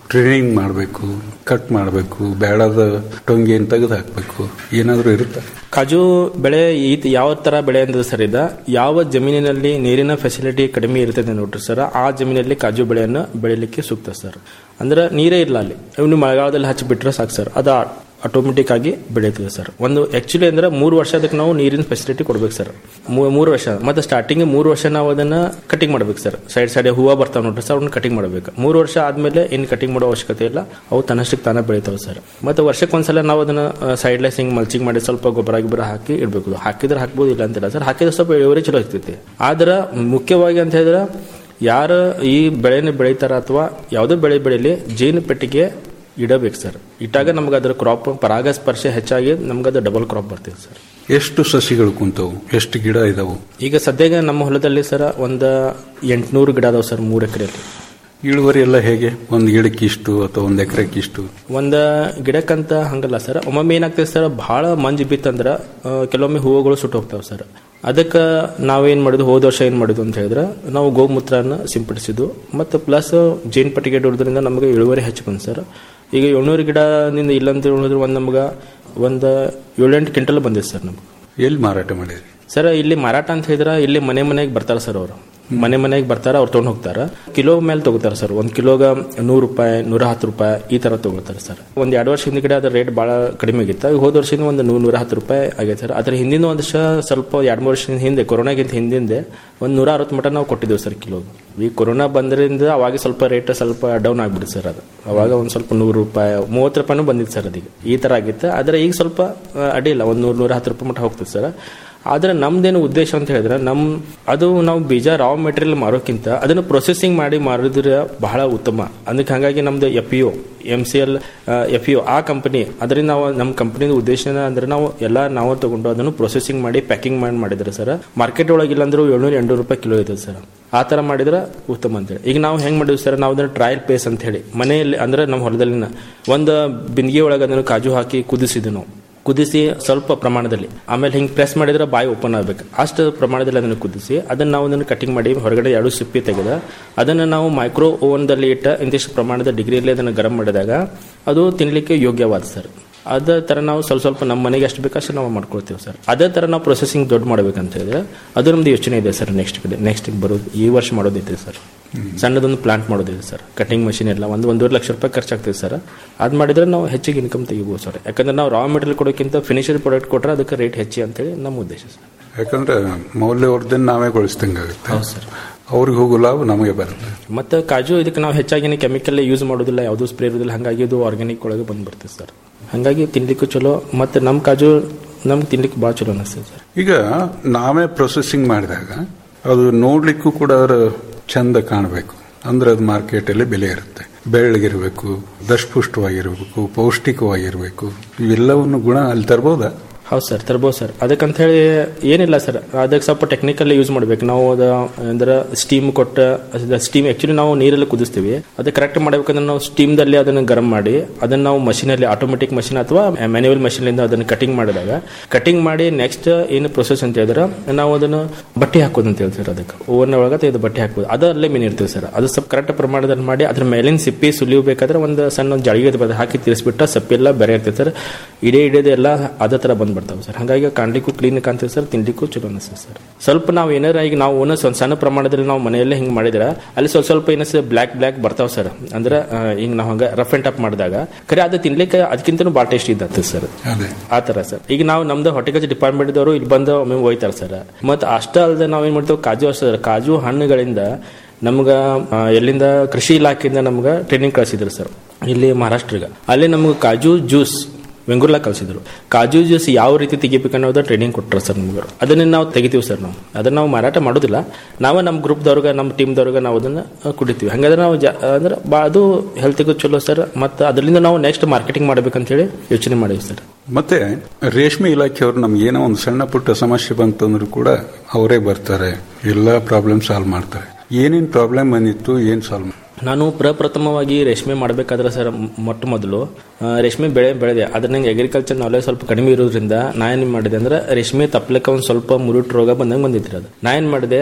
ಟ್ರೈನಿಂಗ್ ಮಾಡಬೇಕು ಕಟ್ ಮಾಡಬೇಕು ಬೇಡದ ಟೊಂಗಿಯನ್ನು ತೆಗೆದು ಹಾಕಬೇಕು ಏನಾದರೂ ಇರುತ್ತೆ ಕಾಜು ಬೆಳೆ ಈ ಯಾವ ತರ ಬೆಳೆ ಅಂದ್ರೆ ಸರ್ ಇದ ಯಾವ ಜಮೀನಿನಲ್ಲಿ ನೀರಿನ ಫೆಸಿಲಿಟಿ ಕಡಿಮೆ ಇರ್ತದೆ ನೋಡ್ರಿ ಸರ್ ಆ ಜಮೀನಲ್ಲಿ ಕಾಜು ಬೆಳೆಯನ್ನು ಬೆಳಿಲಿಕ್ಕೆ ಸೂಕ್ತ ಸರ್ ಅಂದ್ರೆ ನೀರೇ ಇಲ್ಲ ಅಲ್ಲಿ ಇವ್ನು ಮಳೆಗಾಲದಲ್ಲಿ ಹಚ್ಚಿ ಬಿಟ್ರೆ ಸಾಕು ಸರ್ ಅದು ಆಟೋಮೆಟಿಕ್ ಆಗಿ ಬೆಳೀತದೆ ಸರ್ ಒಂದು ಆಕ್ಚುಲಿ ಅಂದ್ರೆ ಮೂರು ವರ್ಷ ಅದಕ್ಕೆ ನಾವು ನೀರಿನ ಫೆಸಿಲಿಟಿ ಕೊಡ್ಬೇಕು ಸರ್ ಮೂರು ವರ್ಷ ಮತ್ತೆ ಸ್ಟಾರ್ಟಿಂಗ್ ಮೂರು ವರ್ಷ ನಾವು ಅದನ್ನ ಕಟಿಂಗ್ ಮಾಡ್ಬೇಕು ಸರ್ ಸೈಡ್ ಸೈಡ್ ಹೂವು ಬರ್ತಾವ ನೋಡ್ರಿ ಸರ್ ಅವ್ನ ಕಟಿಂಗ್ ಮಾಡ್ಬೇಕು ಮೂರು ವರ್ಷ ಆದ್ಮೇಲೆ ಏನು ಕಟಿಂಗ್ ಮಾಡೋ ಅವಶ್ಯಕತೆ ಇಲ್ಲ ಅವು ತನ್ನಷ್ಟಕ್ಕೆ ತಾನೇ ಬೆಳಿತಾವೆ ಸರ್ ಮತ್ತೆ ವರ್ಷಕ್ಕೆ ಒಂದ್ಸಲ ನಾವು ಅದನ್ನ ಸೈಡ್ ಲೈಸ್ ಹಿಂಗ್ ಮಲ್ಚಿಂಗ್ ಮಾಡಿ ಸ್ವಲ್ಪ ಗೊಬ್ಬರ ಗಿಬ್ಬರ ಹಾಕಿ ಇಡಬೇಕು ಹಾಕಿದ್ರೆ ಹಾಕ್ಬೋದು ಇಲ್ಲ ಅಂತಿಲ್ಲ ಸರ್ ಹಾಕಿದ್ರೆ ಸ್ವಲ್ಪ ಇಳುವರಿ ಚಲೋ ಇರ್ತೈತಿ ಆದ್ರೆ ಮುಖ್ಯವಾಗಿ ಅಂತ ಹೇಳಿದ್ರೆ ಯಾರು ಈ ಬೆಳೆನ ಬೆಳೀತಾರ ಅಥವಾ ಯಾವುದೇ ಬೆಳೆ ಬೆಳೀಲಿ ಜೇನು ಪೆಟ್ಟಿಗೆ ಇಡಬೇಕು ಸರ್ ಇಟ್ಟಾಗ ನಮ್ಗೆ ಅದರ ಕ್ರಾಪ್ ಪರಾಗಸ್ಪರ್ಶ ಹೆಚ್ಚಾಗಿ ನಮ್ಗೆ ಅದು ಡಬಲ್ ಕ್ರಾಪ್ ಬರ್ತದೆ ಸರ್ ಎಷ್ಟು ಸಸಿಗಳು ಕುಂತವು ಎಷ್ಟು ಗಿಡ ಇದಾವು ಈಗ ಸದ್ಯಕ್ಕೆ ನಮ್ಮ ಹೊಲದಲ್ಲಿ ಸರ್ ಒಂದು ಎಂಟುನೂರು ಗಿಡ ಅದಾವೆ ಸರ್ ಮೂರು ಎಕರೆಯಲ್ಲಿ ಇಳುವರಿ ಎಲ್ಲ ಹೇಗೆ ಒಂದು ಗಿಡಕ್ಕೆ ಇಷ್ಟು ಅಥವಾ ಒಂದು ಎಕರೆಗೆ ಇಷ್ಟು ಒಂದು ಗಿಡಕ್ಕಂತ ಹಂಗಲ್ಲ ಸರ್ ಒಮ್ಮೊಮ್ಮೆ ಏನಾಗ್ತದೆ ಸರ್ ಭಾಳ ಮಂಜು ಬಿತ್ತಂದ್ರೆ ಆ, ಕೆಲವೊಮ್ಮೆ ಹೂವುಗಳು ಸುಟ್ಟು ಹೋಗ್ತಾವೆ ಸರ್ ಅದಕ್ಕೆ ನಾವೇನು ಮಾಡಿದ್ವು ಹೋದ ವರ್ಷ ಏನು ಮಾಡಿದ್ವು ಅಂತ ಹೇಳಿದ್ರೆ ನಾವು ಗೋಮೂತ್ರನ ಸಿಂಪಡಿಸಿದ್ದು ಮತ್ತು ಪ್ಲಸ್ ಜೇನು ಪಟ್ಟಿಗೆ ಹೊಡೆದ್ರಿಂದ ನಮಗೆ ಇಳುವರಿ ಹೆಚ್ಚು ಬಂತು ಸರ್ ಈಗ ಏಳ್ನೂರು ಗಿಡದಿಂದ ಇಲ್ಲಂತ ಹೇಳಿದ್ರೆ ಒಂದು ನಮ್ಗೆ ಒಂದು ಏಳೆಂಟು ಕ್ವಿಂಟಲ್ ಬಂದಿದೆ ಸರ್ ನಮ್ಗೆ ಎಲ್ಲಿ ಮಾರಾಟ ಮಾಡಿದ್ರಿ ಸರ್ ಇಲ್ಲಿ ಮಾರಾಟ ಅಂತ ಹೇಳಿದ್ರೆ ಇಲ್ಲಿ ಮನೆ ಮನೆಗೆ ಬರ್ತಾರೆ ಸರ್ ಅವರು ಮನೆ ಮನೆಗೆ ಬರ್ತಾರೆ ಅವ್ರು ತೊಗೊಂಡು ಹೋಗ್ತಾರೆ ಕಿಲೋ ಮೇಲೆ ತಗೋತಾರೆ ಸರ್ ಒಂದು ಕಿಲೋಗ ನೂರು ರೂಪಾಯಿ ನೂರ ಹತ್ತು ರೂಪಾಯಿ ಈ ತರ ತಗೋತಾರೆ ಸರ್ ಒಂದು ಎರಡು ವರ್ಷ ಹಿಂದ್ಗಡೆ ಅದ್ರ ರೇಟ್ ಭಾಳ ಕಡಿಮೆ ಆಗಿತ್ತು ಈಗ ಹೋದ ವರ್ಷದಿಂದ ಒಂದು ನೂರ ನೂರ ಹತ್ತು ರೂಪಾಯಿ ಆಗೈತೆ ಸರ್ ಅದ್ರ ಹಿಂದಿನ ಒಂದು ವರ್ಷ ಸ್ವಲ್ಪ ಎರಡು ಮೂರು ವರ್ಷದ ಹಿಂದೆ ಕೊರೋನಾಗಿಂತ ಹಿಂದಿಂದೆ ಒಂದು ನೂರ ಅರವತ್ತು ಮಟ ನಾವು ಕೊಟ್ಟಿದ್ದೇವೆ ಸರ್ ಕಿಲೋ ಈ ಕೊರೋನಾ ಬಂದ್ರಿಂದ ಅವಾಗ ಸ್ವಲ್ಪ ರೇಟ್ ಸ್ವಲ್ಪ ಡೌನ್ ಆಗ್ಬಿಡುತ್ತೆ ಸರ್ ಅದು ಅವಾಗ ಒಂದು ಸ್ವಲ್ಪ ನೂರು ರೂಪಾಯಿ ಮೂವತ್ತು ರೂಪಾಯಿನೂ ಬಂದಿತ್ತು ಸರ್ ಅದೀಗ ಈ ತರ ಆಗಿತ್ತು ಆದರೆ ಈಗ ಸ್ವಲ್ಪ ಆ, ಅಡ್ಡಿಲ್ಲ ಒಂದು ನೂರು ನೂರ ಹತ್ತು ರೂಪಾಯಿ ಮಟ್ಟ ಹೋಗ್ತದೆ ಸರ್ ಆದ್ರೆ ನಮ್ದೇನು ಉದ್ದೇಶ ಅಂತ ಹೇಳಿದ್ರೆ ನಮ್ ಅದು ನಾವು ಬೀಜ ರಾ ಮೆಟೀರಿಯಲ್ ಮಾರೋಕ್ಕಿಂತ ಅದನ್ನು ಪ್ರೊಸೆಸಿಂಗ್ ಮಾಡಿ ಮಾರಿದ್ರೆ ಬಹಳ ಉತ್ತಮ ಅದಕ್ಕೆ ಹಾಗಾಗಿ ನಮ್ದು F U M C L F U ಆ ಕಂಪನಿ ಅದರಿಂದ ನಾವು ನಮ್ಮ ಕಂಪನಿದ ಉದ್ದೇಶ ಅಂದ್ರೆ ನಾವು ಎಲ್ಲ ನಾವು ತಗೊಂಡು ಅದನ್ನು ಪ್ರೊಸೆಸಿಂಗ್ ಮಾಡಿ ಪ್ಯಾಕಿಂಗ್ ಮಾಡಿ ಮಾಡಿದ್ರೆ ಸರ್ ಮಾರ್ಕೆಟ್ ಒಳಗಿಲ್ಲ ಅಂದ್ರೂ ಏಳ್ನೂರ ಎಂಟು ರೂಪಾಯಿ ಕಿಲೋ ಇದೆ ಸರ್ ಆ ಥರ ಮಾಡಿದ್ರೆ ಉತ್ತಮ ಅಂತೇಳಿ ಈಗ ನಾವು ಹೆಂಗ್ ಮಾಡಿದ್ವಿ ಸರ್ ನಾವು ಅದನ್ನ ಟ್ರಯಲ್ ಪೇಸ್ ಅಂತ ಹೇಳಿ ಮನೆಯಲ್ಲಿ ಅಂದ್ರೆ ನಮ್ಮ ಹೊಲದಲ್ಲಿನ ಒಂದು ಬಿಂದಿಗೆ ಒಳಗೆ ಅದನ್ನು ಕಾಜು ಹಾಕಿ ಕುದಿಸಿದ್ವಿ ನಾವು ಕುದಿಸಿ ಸ್ವಲ್ಪ ಪ್ರಮಾಣದಲ್ಲಿ ಆಮೇಲೆ ಹಿಂಗೆ ಪ್ರೆಸ್ ಮಾಡಿದ್ರೆ ಬಾಯಿ ಓಪನ್ ಆಗಬೇಕು ಅಷ್ಟು ಪ್ರಮಾಣದಲ್ಲಿ ಅದನ್ನು ಕುದಿಸಿ ಅದನ್ನು ನಾವು ಅದನ್ನು ಕಟಿಂಗ್ ಮಾಡಿ ಹೊರಗಡೆ ಎರಡು ಸಿಪ್ಪಿ ತೆಗೆದ ಅದನ್ನು ನಾವು ಮೈಕ್ರೋ ಓವನ್ದಲ್ಲಿ ಇಟ್ಟ ಇಂತಿಷ್ಟು ಪ್ರಮಾಣದ ಡಿಗ್ರಿಯಲ್ಲಿ ಅದನ್ನು ಗರಂ ಮಾಡಿದಾಗ ಅದು ತಿನ್ನಲಿಕ್ಕೆ ಯೋಗ್ಯವಾದ ಸರ್ ಅದೇ ಥರ ನಾವು ಸ್ವಲ್ಪ ಸ್ವಲ್ಪ ನಮ್ಮ ಮನೆಗೆ ಎಷ್ಟು ಬೇಕು ಅಷ್ಟು ನಾವು ಮಾಡ್ಕೊಳ್ತೀವಿ ಸರ್ ಅದೇ ಥರ ನಾವು ಪ್ರೊಸೆಸಿಂಗ್ ದೊಡ್ಡ ಮಾಡ್ಬೇಕಂತ ಹೇಳಿದ್ರೆ ಅದು ನಮ್ದು ಯೋಚನೆ ಇದೆ ಸರ್ ನೆಕ್ಸ್ಟ್ ಕಡೆ ನೆಕ್ಸ್ಟ್ ಬರೋದು ಈ ವರ್ಷ ಮಾಡೋದೈತೆ ಸರ್ ಸಣ್ಣದೊಂದು ಪ್ಲಾಂಟ್ ಮಾಡೋದಿದೆ ಸರ್ ಕಟಿಂಗ್ ಮಷಿನ್ ಎಲ್ಲ ಒಂದು ಒಂದೂವರೆ ಲಕ್ಷ ರೂಪಾಯಿ ಖರ್ಚಾಗ್ತದೆ ಸರ್ ಅದು ಮಾಡಿದ್ರೆ ನಾವು ಹೆಚ್ಚಿಗೆ ಇನ್ಕಮ್ ತೆಗಿಬೋದು ಸರ್ ಯಾಕಂದ್ರೆ ನಾವು ರಾ ಮೆಟೀರಿಯಲ್ ಕೊಡೋಕ್ಕಿಂತ ಫಿನಿಶರ್ ಪ್ರಾಡಕ್ಟ್ ಕೊಟ್ಟರೆ ಅದಕ್ಕೆ ರೇಟ್ ಹೆಚ್ಚಿ ಅಂತೇಳಿ ನಮ್ಮ ಉದ್ದೇಶ ಸರ್ ಯಾಕಂದ್ರೆ ಮೌಲ್ಯವರ್ಧನೆ ನಾವೇ ಗೊಳಿಸ್ದಂಗಾಗುತ್ತೆ ಹೌದು ಸರ್ ಅವ್ರಿಗೆ ಹೋಗೋ ಲಾಭ ನಮಗೆ ಬರುತ್ತೆ ಮತ್ತು ಕಾಜು ಇದಕ್ಕೆ ನಾವು ಹೆಚ್ಚಾಗಿ ಕೆಮಿಕಲ್ ಯೂಸ್ ಮಾಡೋದಿಲ್ಲ ಯಾವುದೂ ಸ್ಪ್ರೇ ಇರೋದಿಲ್ಲ ಹಾಗಾಗಿ ಇದು ಆರ್ಗ್ಯಾನಿಕ್ ಒಳಗೆ ಬಂದ್ಬಿಡ್ತದೆ ಸರ್ ಹಾಗಾಗಿ ತಿನ್ಲಿಕ್ಕೂ ಚಲೋ ಮತ್ತು ನಮ್ಮ ಕಾಜು ನಮ್ಗೆ ತಿನ್ಲಿಕ್ಕೆ ಭಾಳ ಚಲೋ ಅನಿಸ್ತದೆ ಸರ್ ಈಗ ನಾವೇ ಪ್ರೊಸೆಸಿಂಗ್ ಮಾಡಿದಾಗ ಅದು ನೋಡ್ಲಿಕ್ಕೂ ಕೂಡ ಅದರ ಚಂದ ಕಾಣಬೇಕು ಅಂದ್ರೆ ಅದು ಮಾರ್ಕೆಟಲ್ಲಿ ಬೆಲೆ ಇರುತ್ತೆ ಬೆಳ್ಳಗಿರ್ಬೇಕು ದಷ್ಟಪುಷ್ಟವಾಗಿರ್ಬೇಕು ಪೌಷ್ಟಿಕವಾಗಿರ್ಬೇಕು ಇವೆಲ್ಲವನ್ನು ಗುಣ ಅಲ್ಲಿ ತರ್ಬೋದಾ ಹೌದು ಸರ್ ತರ್ಬೋದು ಸರ್ ಅದಕ್ಕಂತ ಹೇಳಿ ಏನಿಲ್ಲ ಸರ್ ಅದಕ್ಕೆ ಸ್ವಲ್ಪ ಟೆಕ್ನಿಕಲ್ ಯೂಸ್ ಮಾಡ್ಬೇಕು ನಾವು ಅದ ಅಂದ್ರೆ ಸ್ಟೀಮ್ ಕೊಟ್ಟ ಸ್ಟೀಮ್ ಆಕ್ಚುಲಿ ನಾವು ನೀರಲ್ಲಿ ಕುದಿಸ್ತೀವಿ ಅದು ಕರೆಕ್ಟ್ ಮಾಡ್ಬೇಕಂದ್ರೆ ನಾವು ಸ್ಟೀಮ್ದಲ್ಲಿ ಅದನ್ನು ಗರಂ ಮಾಡಿ ಅದನ್ನು ನಾವು ಮಷೀನಲ್ಲಿ ಆಟೋಮೆಟಿಕ್ ಮಷಿನ್ ಅಥವಾ ಮ್ಯಾನ್ಯುವಲ್ ಮಷೀನಿಂದ ಅದನ್ನು ಕಟಿಂಗ್ ಮಾಡಿದಾಗ ಕಟಿಂಗ್ ಮಾಡಿ ನೆಕ್ಸ್ಟ್ ಏನು ಪ್ರೊಸೆಸ್ ಅಂತ ಹೇಳಿದ್ರೆ ನಾವು ಅದನ್ನು ಬಟ್ಟೆ ಹಾಕೋದು ಅಂತ ಹೇಳ್ತೀವಿ ಅದಕ್ಕೆ ಓವನ್ ಒಳಗೆ ತೆಗೆದು ಬಟ್ಟೆ ಹಾಕೋದು ಅದು ಅಲ್ಲೇ ಮೀನು ಇರ್ತದೆ ಸರ್ ಅದು ಸ್ವಲ್ಪ ಕರೆಕ್ಟ್ ಪ್ರಮಾಣದಲ್ಲಿ ಮಾಡಿ ಅದ್ರ ಮೇಲಿನ ಸಿಪ್ಪಿ ಸುಲಿಯಬೇಕಾದ್ರೆ ಒಂದು ಸಣ್ಣ ಜಳಿಗೆ ಬದ ಹಾಕಿ ತಿರ್ಸ್ಬಿಟ್ಟ ಸಪ್ಪೆಲ್ಲ ಬೇರೆ ಇರ್ತದೆ ಸರ್ ಇಡೇ ಇಡೇದು ಎಲ್ಲ ಅದೇ ಥರ ಬಂದ್ಬಿಡ್ತಾವೆ ಸರ್ ಹಾಗಾಗಿ ಕಾಣ್ಲಿಕ್ಕೂ ಕ್ಲೀನ್ ಕಾಣ್ತದೆ ಸರ್ ತಿನ್ಲಿಕ್ಕೂ ಚಲೋ ಅನಿಸ್ತದೆ ಸರ್ ಸ್ವಲ್ಪ ನಾವು ಏನಾರ ಈಗ ನಾವು ಒಂದೊಂದು ಸ್ವಲ್ಪ ಸಣ್ಣ ಪ್ರಮಾಣದಲ್ಲಿ ನಾವು ಮನೆಯಲ್ಲೇ ಹಿಂಗೆ ಮಾಡಿದ್ರೆ ಅಲ್ಲಿ ಸ್ವಲ್ಪ ಸ್ವಲ್ಪ ಏನಿಸ್ತದೆ ಬ್ಲ್ಯಾಕ್ ಬ್ಲ್ಯಾಕ್ ಬರ್ತಾವೆ ಸರ್ ಅಂದ್ರೆ ಆ, ಹಿಂಗ್ ನಾವು ಹಂಗೆ ರಫ್ ಅಂಡ್ ಟಪ್ ಮಾಡಿದಾಗ ಖರೆ ಅದು ತಿನ್ಲಿಕ್ಕೆ ಅದಕ್ಕಿಂತನೂ ಭಾಳ ಟೇಸ್ಟ್ ಇದ್ದತ್ತೆ ಸರ್ ಅದೇ ಆ ಥರ ಸರ್ ಈಗ ನಾವು ನಮ್ದು ಹೊರ್ಟಿಕಲ್ಚರ್ ಡಿಪಾರ್ಟ್ಮೆಂಟ್ದವರು ಇಲ್ಲಿ ಬಂದು ಒಮ್ಮೆ ಹೋಯ್ತಾರೆ ಸರ್ ಮತ್ತು ಅಷ್ಟೇ ಅಲ್ಲದೆ ನಾವೇನು ಮಾಡ್ತೇವೆ ಕಾಜು ಅಷ್ಟೇ ಸರ್ ಕಾಜು ಹಣ್ಣುಗಳಿಂದ ನಮ್ಗೆ ಆ, ಎಲ್ಲಿಂದ ಕೃಷಿ ಇಲಾಖೆಯಿಂದ ನಮ್ಗೆ ಟ್ರೈನಿಂಗ್ ಕಳಿಸಿದ್ರು ಸರ್ ಇಲ್ಲಿ ಮಹಾರಾಷ್ಟ್ರಿಗೆ ಅಲ್ಲಿ ನಮ್ಗೆ ಕಾಜು ಜ್ಯೂಸ್ ಬೆಂಗಳೂರ್ಲಾಗ ಕಳಿಸಿದ್ರು ಕಾಜು ಜ್ಯೂಸ್ ಯಾವ ರೀತಿ ತೆಗಿಬೇಕು ಅನ್ನೋದು ಟ್ರೈನಿಂಗ್ ಕೊಟ್ಟರು ಸರ್ ನಮ್ಗೆ ಅದನ್ನ ನಾವು ತೆಗಿತೀವಿ ಸರ್ ನಾವು ಅದನ್ನ ನಾವು ಮಾರಾಟ ಮಾಡೋದಿಲ್ಲ ನಾವೇ ನಮ್ಮ ಗ್ರೂಪ್ದವ್ರಿಗೆ ನಮ್ಮ ಟೀಮ್ದವ್ರಿಗೆ ನಾವು ಅದನ್ನ ಆ, ಕುಡಿತೀವಿ ಹಂಗಾದ್ರೆ ನಾವು ಜಾ ಅಂದ್ರೆ ಬಾ ಅದು ಹೆಲ್ತಿಗೂ ಚಲೋ ಸರ್ ಮತ್ತು ಅದರಿಂದ ನಾವು ನೆಕ್ಸ್ಟ್ ಮಾರ್ಕೆಟಿಂಗ್ ಮಾಡ್ಬೇಕಂತ ಹೇಳಿ ಯೋಚನೆ ಮಾಡೀವಿ ಸರ್ ಮತ್ತೆ ರೇಷ್ಮೆ ಇಲಾಖೆಯವರು ನಮ್ಗೆ ಏನೋ ಒಂದು ಸಣ್ಣ ಪುಟ್ಟ ಸಮಸ್ಯೆ ಬಂತಂದ್ರೂ ಕೂಡ ಅವರೇ ಬರ್ತಾರೆ ಎಲ್ಲ ಪ್ರಾಬ್ಲಮ್ ಸಾಲ್ವ್ ಮಾಡ್ತಾರೆ ಏನೇನು ಪ್ರಾಬ್ಲಮ್ ಬಂದಿತ್ತು ಏನು ಸಾಲ್ವ್ ನಾನು ಪ್ರಪ್ರಥಮವಾಗಿ ರೇಷ್ಮೆ ಮಾಡಬೇಕಾದ್ರೆ ಸರ್ ಮ್- ಮೊಟ್ಟ ಮೊದಲು ಆ, ರೇಷ್ಮೆ ಬೆಳೆ ಬೆಳೆದೆ ಅದ್ರ ನಂಗೆ ಅಗ್ರಿಕಲ್ಚರ್ ನಾಲೆಜ್ ಸ್ವಲ್ಪ ಕಡಿಮೆ ಇರೋದ್ರಿಂದ ನಾ ಏನು ಮಾಡಿದೆ ಅಂದ್ರೆ ರೇಷ್ಮೆ ತಪ್ಪಲಕ್ಕೆ ಒಂದು ಸ್ವಲ್ಪ ಮುರುಟ್ ರೋಗ ಬಂದಂಗೆ ಬಂದಿತ್ತು ಅದು ನಾ ಏನು ಮಾಡಿದೆ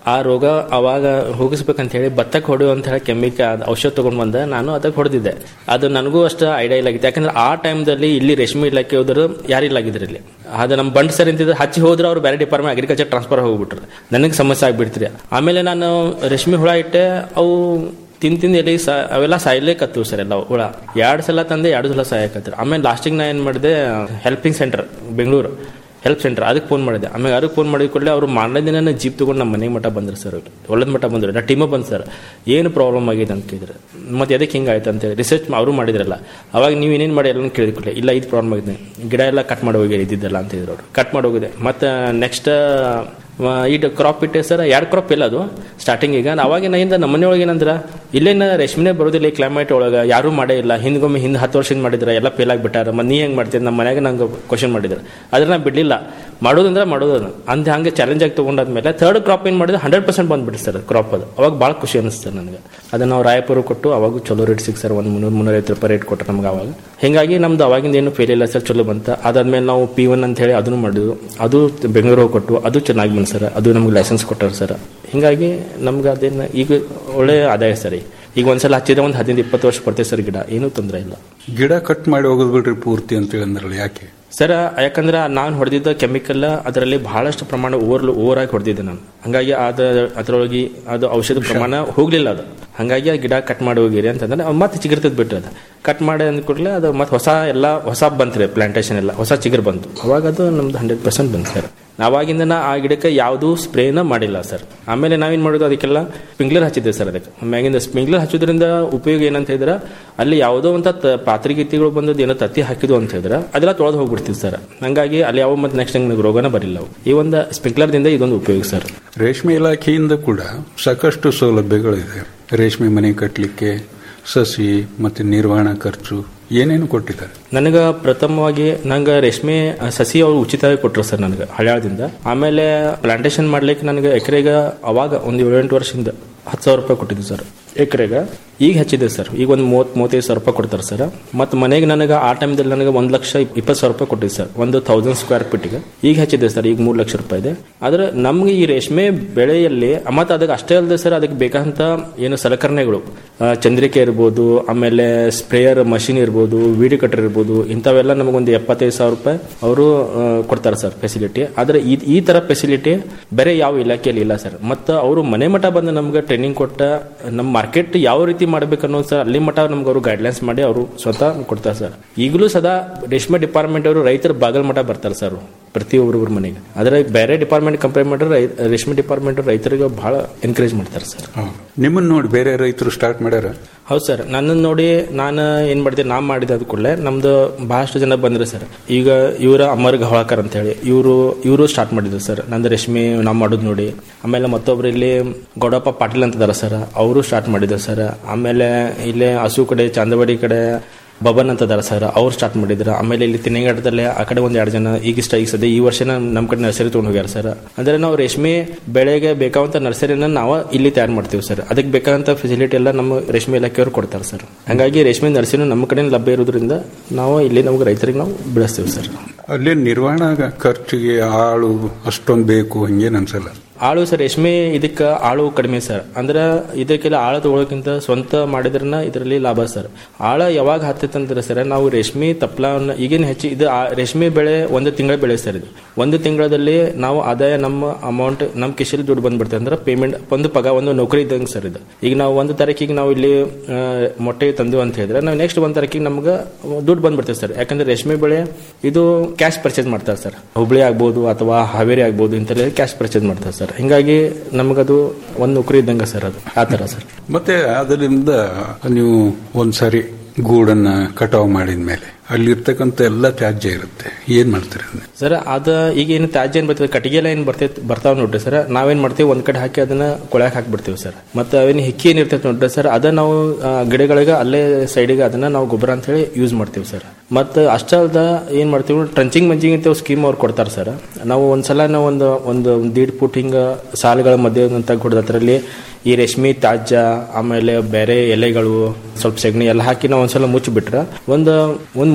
ಆ ರೋಗ ಅವಾಗ ಹೋಗಿಸ್ಬೇಕಂತ ಹೇಳಿ ಭತ್ತಕ್ಕೆ ಹೊಡೆಯುವ ಅಂತ ಹೇಳಿ ಕೆಮಿಕಲ್ ಔಷಧ ತಗೊಂಡ್ ಬಂದ ನಾನು ಅದಕ್ಕೆ ಹೊಡೆದಿದ್ದೆ ಅದು ನನಗೂ ಅಷ್ಟು ಐಡಿಯಾ ಇಲ್ಲ ಆಗಿತ್ತು ಯಾಕಂದ್ರೆ ಆ ಟೈಮ್ದಲ್ಲಿ ಇಲ್ಲಿ ರೇಷ್ಮೆ ಇಲಾಖೆ ಹೋದ್ರು ಯಾರಿಲ್ಲ ಆಗಿದ್ರು ಇಲ್ಲಿ ಅದು ನಮ್ಮ ಬಂಡ್ ಸರ್ ಅಂತಿದ್ರು ಹಚ್ಚಿ ಹೋದ್ರೆ ಅವ್ರು ಬೇರೆ ಡಿಪಾರ್ಟ್ಮೆಂಟ್ ಅಗ್ರಿಕಲ್ಚರ್ ಟ್ರಾನ್ಸ್ಫರ್ ಹೋಗ್ಬಿಟ್ರು ನನಗೆ ಸಮಸ್ಯೆ ಆಗ್ಬಿಡ್ತ್ರಿ ಆಮೇಲೆ ನಾನು ರೇಷ್ಮೆ ಹುಳ ಇಟ್ಟೆ ಅವು ತಿಂದು ತಿಂದು ಎಲ್ಲಿ ಸಾ ಅವೆಲ್ಲ ಸಾಯ್ಲೇಕತ್ತು ಸರ್ ಎಲ್ಲ ಹುಳ ಎರಡು ಸಲ ತಂದೆ ಎರಡು ಸಲ ಸಾಯಕತ್ತರ ಆಮೇಲೆ ಲಾಸ್ಟಿಗೆ ನಾ ಏನು ಮಾಡಿದೆ helping centre Bengaluru help centre ಅದಕ್ಕೆ ಫೋನ್ ಮಾಡಿದೆ ಆಮೇಲೆ ಅದಕ್ಕೆ ಫೋನ್ ಮಾಡಿದ ಕೂಡಲೇ ಅವರು ಮಾರನೇ ದಿನ ಜೀಪ್ ತೊಗೊಂಡು ನಮ್ಮ ಮನೆಗೆ ಮಟ್ಟ ಬಂದ್ರು ಸರ್ ಹೊಲದ ಮಟ್ಟ ಬಂದರು ನಾ ಟೀಮ ಬಂದು ಸರ್ ಏನು ಪ್ರಾಬ್ಲಮ್ ಆಗಿದೆ ಅಂತ ಕೇಳಿದ್ರೆ ಮತ್ತೆ ಅದಕ್ಕೆ ಹಿಂಗೆ ಆಯ್ತು ಅಂತೇಳಿ ರಿಸರ್ಚ್ ಅವರು ಮಾಡಿದ್ರಲ್ಲ ಅವಾಗ ನೀವು ಏನೇನು ಮಾಡಿ ಎಲ್ಲ ಕೇಳಿದ ಕೂಡಲೇ ಇಲ್ಲ ಇದು ಪ್ರಾಬ್ಲಮ್ ಆಗಿದೆ ಗಿಡ ಎಲ್ಲ ಕಟ್ ಮಾಡಿ ಹೋಗಿ ಇದ್ದಿದ್ದಲ್ಲ ಅಂತ ಹೇಳಿದ್ರು ಅವರು ಕಟ್ ಮಾಡಿ ಹೋಗಿದೆ ಮತ್ತು ನೆಕ್ಸ್ಟ್ ಇದು ಕ್ರಾಪ್ ಇಟ್ಟೆ ಸರ್ ಎರಡು ಕ್ರಾಪ್ ಇಲ್ಲ ಅದು ಸ್ಟಾರ್ಟಿಂಗ್ ಈಗ ಅವಾಗಿನಿಂದ ನಮ್ಮ ಮನೆಯೊಳಗೆ ಏನಂದ್ರೆ ಇಲ್ಲೇನ ರೇಷ್ಮೆ ಬರೋದಿಲ್ಲ ಈ ಕ್ಲೈಮೇಟ್ ಒಳಗೆ ಯಾರೂ ಮಾಡೇ ಇಲ್ಲ ಹಿಂದ್ಗೊಮ್ಮೆ ಹಿಂದೆ ಹತ್ತು ವರ್ಷದಿಂದ ಮಾಡಿದ್ರೆ ಎಲ್ಲ ಫೇಲ್ ಆಗಿಬಿಟ್ಟಾರ ಮತ್ತೆ ನೀ ಹೆಂಗೆ ಮಾಡ್ತೀರಿ ನಮ್ಮ ಮನ್ಯಾಗ ನಂಗೆ ಕ್ವಶನ್ ಮಾಡಿದ್ರು ಆದ್ರೆ ನಾನು ಬಿಡಲಿಲ್ಲ ಮಾಡೋದಂದ್ರೆ ಮಾಡೋದು ಅದು ಅಂದ ಹಂಗೆ ಚಾಲೆಂಜ್ ಆಗಿ ತೊಗೊಂಡಾದ್ಮೇಲೆ ಥರ್ಡ್ ಕ್ರಾಪ್ ಏನು ಮಾಡಿದ್ರೆ ಹಂಡ್ರೆಡ್ ಪರ್ಸೆಂಟ್ ಬಂದ್ಬಿಟ್ಟು ಸರ್ ಕ್ರಾಪ್ ಅದು ಅವಾಗ ಭಾಳ ಖುಷಿ ಅನಿಸ್ತು ನನಗೆ ಅದನ್ನು ನಾವು ರಾಯಪುರ ಕೊಟ್ಟು ಅವಾಗ ಚಲೋ ರೇಟ್ ಸಿಕ್ ಸರ್ ಒಂದು ಮುನ್ನೂರು ಮುನ್ನೂರೈವತ್ತು ರೂಪಾಯಿ ರೇಟ್ ಕೊಟ್ಟರು ನಮ್ಗೆ ಅವಾಗ ಹಿಂಗಾಗಿ ನಮ್ದು ಅವಾಗಿಂದ ಏನು ಫೇಲ್ ಇಲ್ಲ ಸರ್ ಚಲೋ ಬಂತ ಅದಾದ್ಮೇಲೆ ನಾವು ಪಿ ಒನ್ ಅಂತ ಹೇಳಿ ಅದನ್ನು ಮಾಡಿದ್ವು ಅದು ಬೆಂಗಳೂರು ಹೋಗಿ ಕೊಟ್ಟು ಅದು ಚೆನ್ನಾಗಿ ಬಂತು ಸರ್ ಅದು ನಮ್ಗೆ ಲೈಸೆನ್ಸ್ ಕೊಟ್ಟಾರ ಸರ್ ಹಿಂಗಾಗಿ ನಮ್ಗೆ ಅದೇನು ಈಗ ಒಳ್ಳೆ ಆದಾಯ ಸರ್ ಈಗ ಒಂದ್ಸಲ ಹಚ್ಚಿದ್ರೆ ಒಂದು ಹದಿನೈದು ಇಪ್ಪತ್ತು ವರ್ಷ ಬರ್ತೇವೆ ಸರ್ ಗಿಡ ಏನೂ ತೊಂದರೆ ಇಲ್ಲ ಗಿಡ ಕಟ್ ಮಾಡಿ ಹೋಗೋದು ಬಿಡ್ರಿ ಪೂರ್ತಿ ಅಂತೇಳಿ ಅಂದ್ರಲ್ಲ ಯಾಕೆ ಸರ್ ಯಾಕಂದ್ರೆ ನಾನು ಹೊಡೆದಿದ್ದ ಕೆಮಿಕಲ್ ಅದರಲ್ಲಿ ಬಹಳಷ್ಟು ಪ್ರಮಾಣ ಓವರ್ ಓವರ್ ಆಗಿ ಹೊಡೆದಿದ್ದೆ ನಾನು ಹಂಗಾಗಿ ಅದ ಅದರೊಳಗೆ ಅದು ಔಷಧ ಪ್ರಮಾಣ ಹೋಗ್ಲಿಲ್ಲ ಅದು ಹಂಗಾಗಿ ಆ ಗಿಡ ಕಟ್ ಮಾಡಿ ಹೋಗಿರಿ ಅಂತಂದ್ರೆ ಅವ್ ಮತ್ತೆ ಚಿಗುರ್ತದ್ ಬಿಟ್ರೆ ಅದು ಕಟ್ ಮಾಡಿ ಅಂದ ಕೂಡಲೇ ಅದು ಮತ್ತೆ ಹೊಸ ಎಲ್ಲ ಹೊಸ ಬಂತ್ರಿ ಪ್ಲಾಂಟೇಶನ್ ಎಲ್ಲ ಹೊಸ ಚಿಗುರು ಬಂತು ಅವಾಗ ಅದು ನಮ್ದು ಹಂಡ್ರೆಡ್ ಪರ್ಸೆಂಟ್ ಬಂತು ಸರ್ ಅವಾಗಿಂದ ನಾ ಆ ಗಿಡಕ್ಕೆ ಯಾವುದೂ ಸ್ಪ್ರೇನ ಮಾಡಿಲ್ಲ ಸರ್ ಆಮೇಲೆ ನಾವೇನು ಮಾಡೋದು ಅದಕ್ಕೆಲ್ಲ ಸ್ಪ್ರಿಂಕ್ಲರ್ ಹಚ್ಚಿದ್ದೆ ಸರ್ ಅದಕ್ಕೆ ಮ್ಯಾಗಿಂದ ಸ್ಪ್ರಿಂಕ್ಲರ್ ಹಚ್ಚೋದ್ರಿಂದ ಉಪಯೋಗ ಏನಂತ ಹೇಳಿದ್ರೆ ಅಲ್ಲಿ ಯಾವುದೋ ಅಂತ ಪಾತ್ರೆ ಗೀತಿಗಳು ಬಂದದ್ದು ಏನೋ ತತ್ತಿ ಹಾಕಿದ್ವು ಅಂತ ಹೇಳಿದ್ರೆ ಅದೆಲ್ಲ ತೊಳೆದು ಹೋಗ್ಬಿಡ್ತೀವಿ ಸರ್ ಹಂಗಾಗಿ ಅಲ್ಲಿ ಯಾವ ಮತ್ತೆ ನೆಕ್ಸ್ಟ್ ನಂಗೆ ರೋಗನ ಬರಿಲ್ಲ ಅವು ಈ ಒಂದು ಸ್ಪ್ರಿಂಕ್ಲರ್ದಿಂದ ಇದೊಂದು ಉಪಯೋಗ ಸರ್ ರೇಷ್ಮೆ ಇಲಾಖೆಯಿಂದ ಕೂಡ ಸಾಕಷ್ಟು ಸೌಲಭ್ಯಗಳಿದೆ ರೇಷ್ಮೆ ಮನೆ ಕಟ್ಟಲಿಕ್ಕೆ ಸಸಿ ಮತ್ತೆ ನಿರ್ವಹಣಾ ಖರ್ಚು ಏನೇನು ಕೊಟ್ಟಿದ್ದಾರೆ ನನಗೆ ಪ್ರಥಮವಾಗಿ ನಂಗೆ ರೇಷ್ಮೆ ಸಸಿ ಅವರು ಉಚಿತವಾಗಿ ಕೊಟ್ಟರು ಸರ್ ನನಗೆ ಹಳ್ಯಾಳದಿಂದ ಆಮೇಲೆ ಪ್ಲಾಂಟೇಶನ್ ಮಾಡ್ಲಿಕ್ಕೆ ನನಗೆ ಎಕರೆಗೆ ಅವಾಗ ಒಂದು ಏಳೆಂಟು ವರ್ಷದಿಂದ ಹತ್ತು ಸಾವಿರ ರೂಪಾಯಿ ಕೊಟ್ಟಿದ್ದು ಸರ್ ಎಕರೆಗೆ ಈಗ ಹೆಚ್ಚಿದೆ ಸರ್ ಈಗ ಒಂದು ಮೂವತ್ತು ಮೂವತ್ತೈದು ಸಾವಿರ ರೂಪಾಯಿ ಕೊಡ್ತಾರೆ ಸರ್ ಮತ್ತು ಮನೆಗೆ ನನಗೆ ಆ ಟೈಮ್ದಲ್ಲಿ ನನಗೆ ಒಂದು ಲಕ್ಷ ಇಪ್ಪತ್ತು ಸಾವಿರ ರೂಪಾಯಿ ಕೊಟ್ಟಿದ್ದು ಸರ್ ಒಂದು ತೌಸಂಡ್ ಸ್ಕ್ವೇರ್ ಫೀಟಿಗೆ ಈಗ ಹೆಚ್ಚಿದೆ ಸರ್ ಈಗ ಮೂರು ಲಕ್ಷ ರೂಪಾಯಿ ಇದೆ ಆದ್ರೆ ನಮ್ಗೆ ಈ ರೇಷ್ಮೆ ಬೆಳೆಯಲ್ಲಿ ಮತ್ತು ಅದಕ್ಕೆ ಅಷ್ಟೇ ಅಲ್ಲದೆ ಸರ್ ಅದಕ್ಕೆ ಬೇಕಾದಂಥ ಏನು ಸಲಕರಣೆಗಳು ಆ, ಚಂದ್ರಿಕೆ ಇರ್ಬೋದು ಆಮೇಲೆ ಸ್ಪ್ರೇಯರ್ ಮಷಿನ್ ಇರ್ಬೋದು ವಿಡಿಯೋ ಕಟರ್ ಇರ್ಬೋದು ಇಂಥವೆಲ್ಲ ನಮಗೊಂದು ಎಪ್ಪತ್ತೈದು ಸಾವಿರ ರೂಪಾಯಿ ಅವರು ಕೊಡ್ತಾರೆ ಸರ್ ಫೆಸಿಲಿಟಿ ಆದರೆ ಈ ಈ ಥರ ಫೆಸಿಲಿಟಿ ಬೇರೆ ಯಾವ ಇಲಾಖೆಯಲ್ಲಿ ಇಲ್ಲ ಸರ್ ಮತ್ತು ಅವರು ಮನೆ ಮಠ ಬಂದು ನಮ್ಗೆ ಟ್ರೈನಿಂಗ್ ಕೊಟ್ಟ ನಮ್ಮ ಮಾರ್ಕೆಟ್ ಯಾವ ರೀತಿ ಮಾಡ್ಬೇಕು ಅನ್ನೋದು ಸರ್ ಅಲ್ಲಿ ಮಠ ನಮ್ಗೆ ಅವರು ಗೈಡ್ಲೈನ್ಸ್ ಮಾಡಿ ಅವರು ಸ್ವತಃ ಕೊಡ್ತಾರೆ ಸರ್ ಈಗಲೂ ಸದಾ ರೇಷ್ಮೆ ಡಿಪಾರ್ಟ್ಮೆಂಟ್ ಅವರು ರೈತರ ಬಾಗಲ್ ಮಠ ಬರ್ತಾರೆ ಸರ್ ಪ್ರತಿಯೊಬ್ಬರೊಬ್ಬರ ಮನೆಗೆ ಆದರೆ ಬೇರೆ ಡಿಪಾರ್ಟ್ಮೆಂಟ್ ಕಂಪೇರ್ ಮಾಡಿದ್ರೆ ರೈ- ರೇಷ್ಮೆ ಡಿಪಾರ್ಟ್ಮೆಂಟ್ ರೈತರಿಗೆ ಬಹಳ ಎನ್ಕರೇಜ್ ಮಾಡ್ತಾರೆ ಸರ್ ನಿಮ್ಮನ್ನ ನೋಡಿ ಬೇರೆ ರೈತರು ಸ್ಟಾರ್ಟ್ ಮಾಡ್ಯಾರ ಹೌದು ಸರ್ ನನ್ನನ್ನು ನೋಡಿ ನಾನು ಏನು ಮಾಡಿದೆ ನಾ ಮಾಡಿದೆ ಅದ ಕೂಡಲೇ ನಮ್ದು ಬಹಳಷ್ಟು ಜನ ಬಂದ್ರೆ ಸರ್ ಈಗ ಇವರ ಅಮರ್ ಗವಾಕರ್ ಅಂತ ಹೇಳಿ ಇವರು ಇವರು ಸ್ಟಾರ್ಟ್ ಮಾಡಿದ್ರು ಸರ್ ನಂದು ರೇಷ್ಮೆ ನಾವು ಮಾಡೋದು ನೋಡಿ ಆಮೇಲೆ ಮತ್ತೊಬ್ರು ಇಲ್ಲಿ ಗೌಡಪ್ಪ ಪಾಟೀಲ್ ಅಂತ ಇದಾರೆ ಸರ್ ಅವರು ಸ್ಟಾರ್ಟ್ ಮಾಡಿದ್ರು ಸರ್ ಆಮೇಲೆ ಇಲ್ಲೇ ಹಸು ಕಡೆ ಚಾಂದವಾಡಿ ಕಡೆ ಬಬನ್ ಅಂತ ಇದಾರೆ ಸರ್ ಅವ್ರು ಸ್ಟಾರ್ಟ್ ಮಾಡಿದ್ರು ಆಮೇಲೆ ಇಲ್ಲಿ ತಿನ್ನಗಾಟದಲ್ಲಿ ಆ ಕಡೆ ಒಂದ್ ಎರಡು ಜನ ಈಗ ಇಷ್ಟ ಈಗ ಸದ್ಯ ಈ ವರ್ಷ ನಮ್ಮ ಕಡೆ ನರ್ಸರಿ ತೊಗೊಂಡು ಹೋಗ್ಯಾರ ಸರ್ ಅಂದ್ರೆ ನಾವು ರೇಷ್ಮೆ ಬೆಳೆಗೆ ಬೇಕಾದಂತ ನರ್ಸರಿನ ನಾವು ಇಲ್ಲಿ ತಯಾರು ಮಾಡ್ತೀವಿ ಸರ್ ಅದಕ್ಕೆ ಬೇಕಾದಂತ ಫೆಸಿಲಿಟಿ ಎಲ್ಲ ನಮ್ಮ ರೇಷ್ಮೆ ಇಲಾಖೆಯವರು ಕೊಡ್ತಾರೆ ಸರ್ ಹಂಗಾಗಿ ರೇಷ್ಮೆ ನರ್ಸರಿ ನಮ್ಮ ಕಡೆ ಲಭ್ಯ ಇರೋದ್ರಿಂದ ನಾವು ಇಲ್ಲಿ ನಮ್ಗೆ ರೈತರಿಗೆ ನಾವು ಬೆಳೆಸ್ತೀವಿ ಸರ್ ಅಲ್ಲಿ ನಿರ್ವಹಣಾ ಖರ್ಚಿಗೆ ಆಳು ಅಷ್ಟೊಂದು ಬೇಕು ಹಂಗೇನು ಅನ್ಸಲ್ಲ ಆಳು ಸರ್ ರೇಷ್ಮೆ ಇದಕ್ಕೆ ಆಳು ಕಡಿಮೆ ಸರ್ ಅಂದ್ರೆ ಇದಕ್ಕೆಲ್ಲ ಆಳ ತಗೊಳ್ಳೋಕ್ಕಿಂತ ಸ್ವಂತ ಮಾಡಿದ್ರನ ಇದರಲ್ಲಿ ಲಾಭ ಸರ್ ಆಳ ಯಾವಾಗ ಹತ್ತೈತಂದ್ರೆ ಸರ್ ನಾವು ರೇಷ್ಮೆ ತಪ್ಲವನ್ನ ಈಗೇನು ಹೆಚ್ಚು ಇದು ಆ ರೇಷ್ಮೆ ಬೆಳೆ ಒಂದು ತಿಂಗಳ ಬೆಳೆ ಸರ್ ಇದು ಒಂದು ತಿಂಗಳಲ್ಲಿ ನಾವು ಆದಾಯ ನಮ್ಮ ಅಮೌಂಟ್ ನಮ್ಮ ಕಿಶೆಲಿ ದುಡ್ಡು ಬಂದ್ಬಿಡ್ತದೆ ಅಂದ್ರೆ ಪೇಮೆಂಟ್ ಒಂದು ಪಗ ಒಂದು ನೌಕರಿ ಇದ್ದಂಗೆ ಸರ್ ಇದು ಈಗ ನಾವು ಒಂದು ತಾರೀಕಿಗೆ ನಾವು ಇಲ್ಲಿ ಆ, ಮೊಟ್ಟೆ ತಂದು ಅಂತ ಹೇಳಿದ್ರೆ ನಾವು ನೆಕ್ಸ್ಟ್ ಒಂದು ತಾರೀಕಿಗೆ ನಮ್ಗೆ ದುಡ್ಡು ಬಂದ್ಬಿಡ್ತೇವೆ ಸರ್ ಯಾಕಂದ್ರೆ ರೇಷ್ಮೆ ಬೆಳೆ ಇದು ಕ್ಯಾಶ್ ಪರ್ಚೇಸ್ ಮಾಡ್ತಾರೆ ಸರ್ ಹುಬ್ಳಿ ಆಗ್ಬೋದು ಅಥವಾ ಹಾವೇರಿ ಆಗ್ಬೋದು ಇಂಥಲ್ಲಿ ಕ್ಯಾಶ್ ಪರ್ಚೇಸ್ ಮಾಡ್ತಾರೆ ಸರ್ ಹಿಂಗಾಗಿ ನಮಗದು ಒಂದು ನೌಕರಿ ಇದ್ದಂಗೆ ಸರ್ ಅದು ಆ ಥರ ಸರ್ ಮತ್ತೆ ಅದರಿಂದ ನೀವು ಒಂದ್ಸಾರಿ ಗೂಡನ್ನ ಕಟಾವು ಮಾಡಿದ ಮೇಲೆ ಅಲ್ಲಿರ್ತಕ್ಕಂಥ ಎಲ್ಲ ತ್ಯಾಜ್ಯ ಇರುತ್ತೆ ಏನ್ ಮಾಡ್ತೀರಿ ಅದನ್ನ? ಸರ್ ಅದ ಈಗ ಏನು ತ್ಯಾಜ್ಯ ಏನ್ ಬರ್ತದೆ ಕಟ್ಟಿಗೆ ಎಲ್ಲ ಏನ್ ಬರ್ತೈತೆ ಬರ್ತಾವ ನೋಡ್ರಿ ಸರ್ ನಾವೇನ್ ಮಾಡ್ತೀವಿ ಒಂದ್ ಕಡೆ ಹಾಕಿ ಅದನ್ನ ಕೊಳಕ್ ಹಾಕ್ಬಿಡ್ತೀವಿ ಸರ್ ಮತ್ತೆ ಅವೇನು ಹಿಕ್ಕಿ ಏನ್ ಇರ್ತೈತೆ ನೋಡ್ರಿ ಸರ್ ಅದ ನಾವು ಆ, ಗಿಡಗಳಿಗೆ ಅಲ್ಲೇ ಸೈಡಿಗೆ ಅದನ್ನ ನಾವು ಗೊಬ್ಬರ ಅಂತ ಹೇಳಿ ಯೂಸ್ ಮಾಡ್ತೀವಿ ಸರ್ ಮತ್ತೆ ಅಷ್ಟೇ ಅಲ್ದ ಏನ್ ಮಾಡ್ತೀವಿ ಟ್ರಂಚಿಂಗ್ ಮಂಚಿಂಗ್ ಅಂತ ಸ್ಕೀಮ್ ಅವ್ರು ಕೊಡ್ತಾರೆ ಸರ್ ನಾವು ಒಂದ್ಸಲ ನಾವು ಒಂದು ಒಂದು ದೀಡ್ ಫುಟ್ ಹಿಂಗ ಸಾಲುಗಳ ಮಧ್ಯೆ ಅಂತ ಹೊಡೆದ್ರಲ್ಲಿ ಈ ರೇಷ್ಮೆ ತಾಜ್ಯ ಆಮೇಲೆ ಬೇರೆ ಎಲೆಗಳು ಸ್ವಲ್ಪ ಸೆಗಣಿ ಎಲ್ಲ ಹಾಕಿ ನಾವು ಒಂದ್ಸಲ ಮುಚ್ಚಿಬಿಟ್ರೆ ಒಂದು ಒಂದು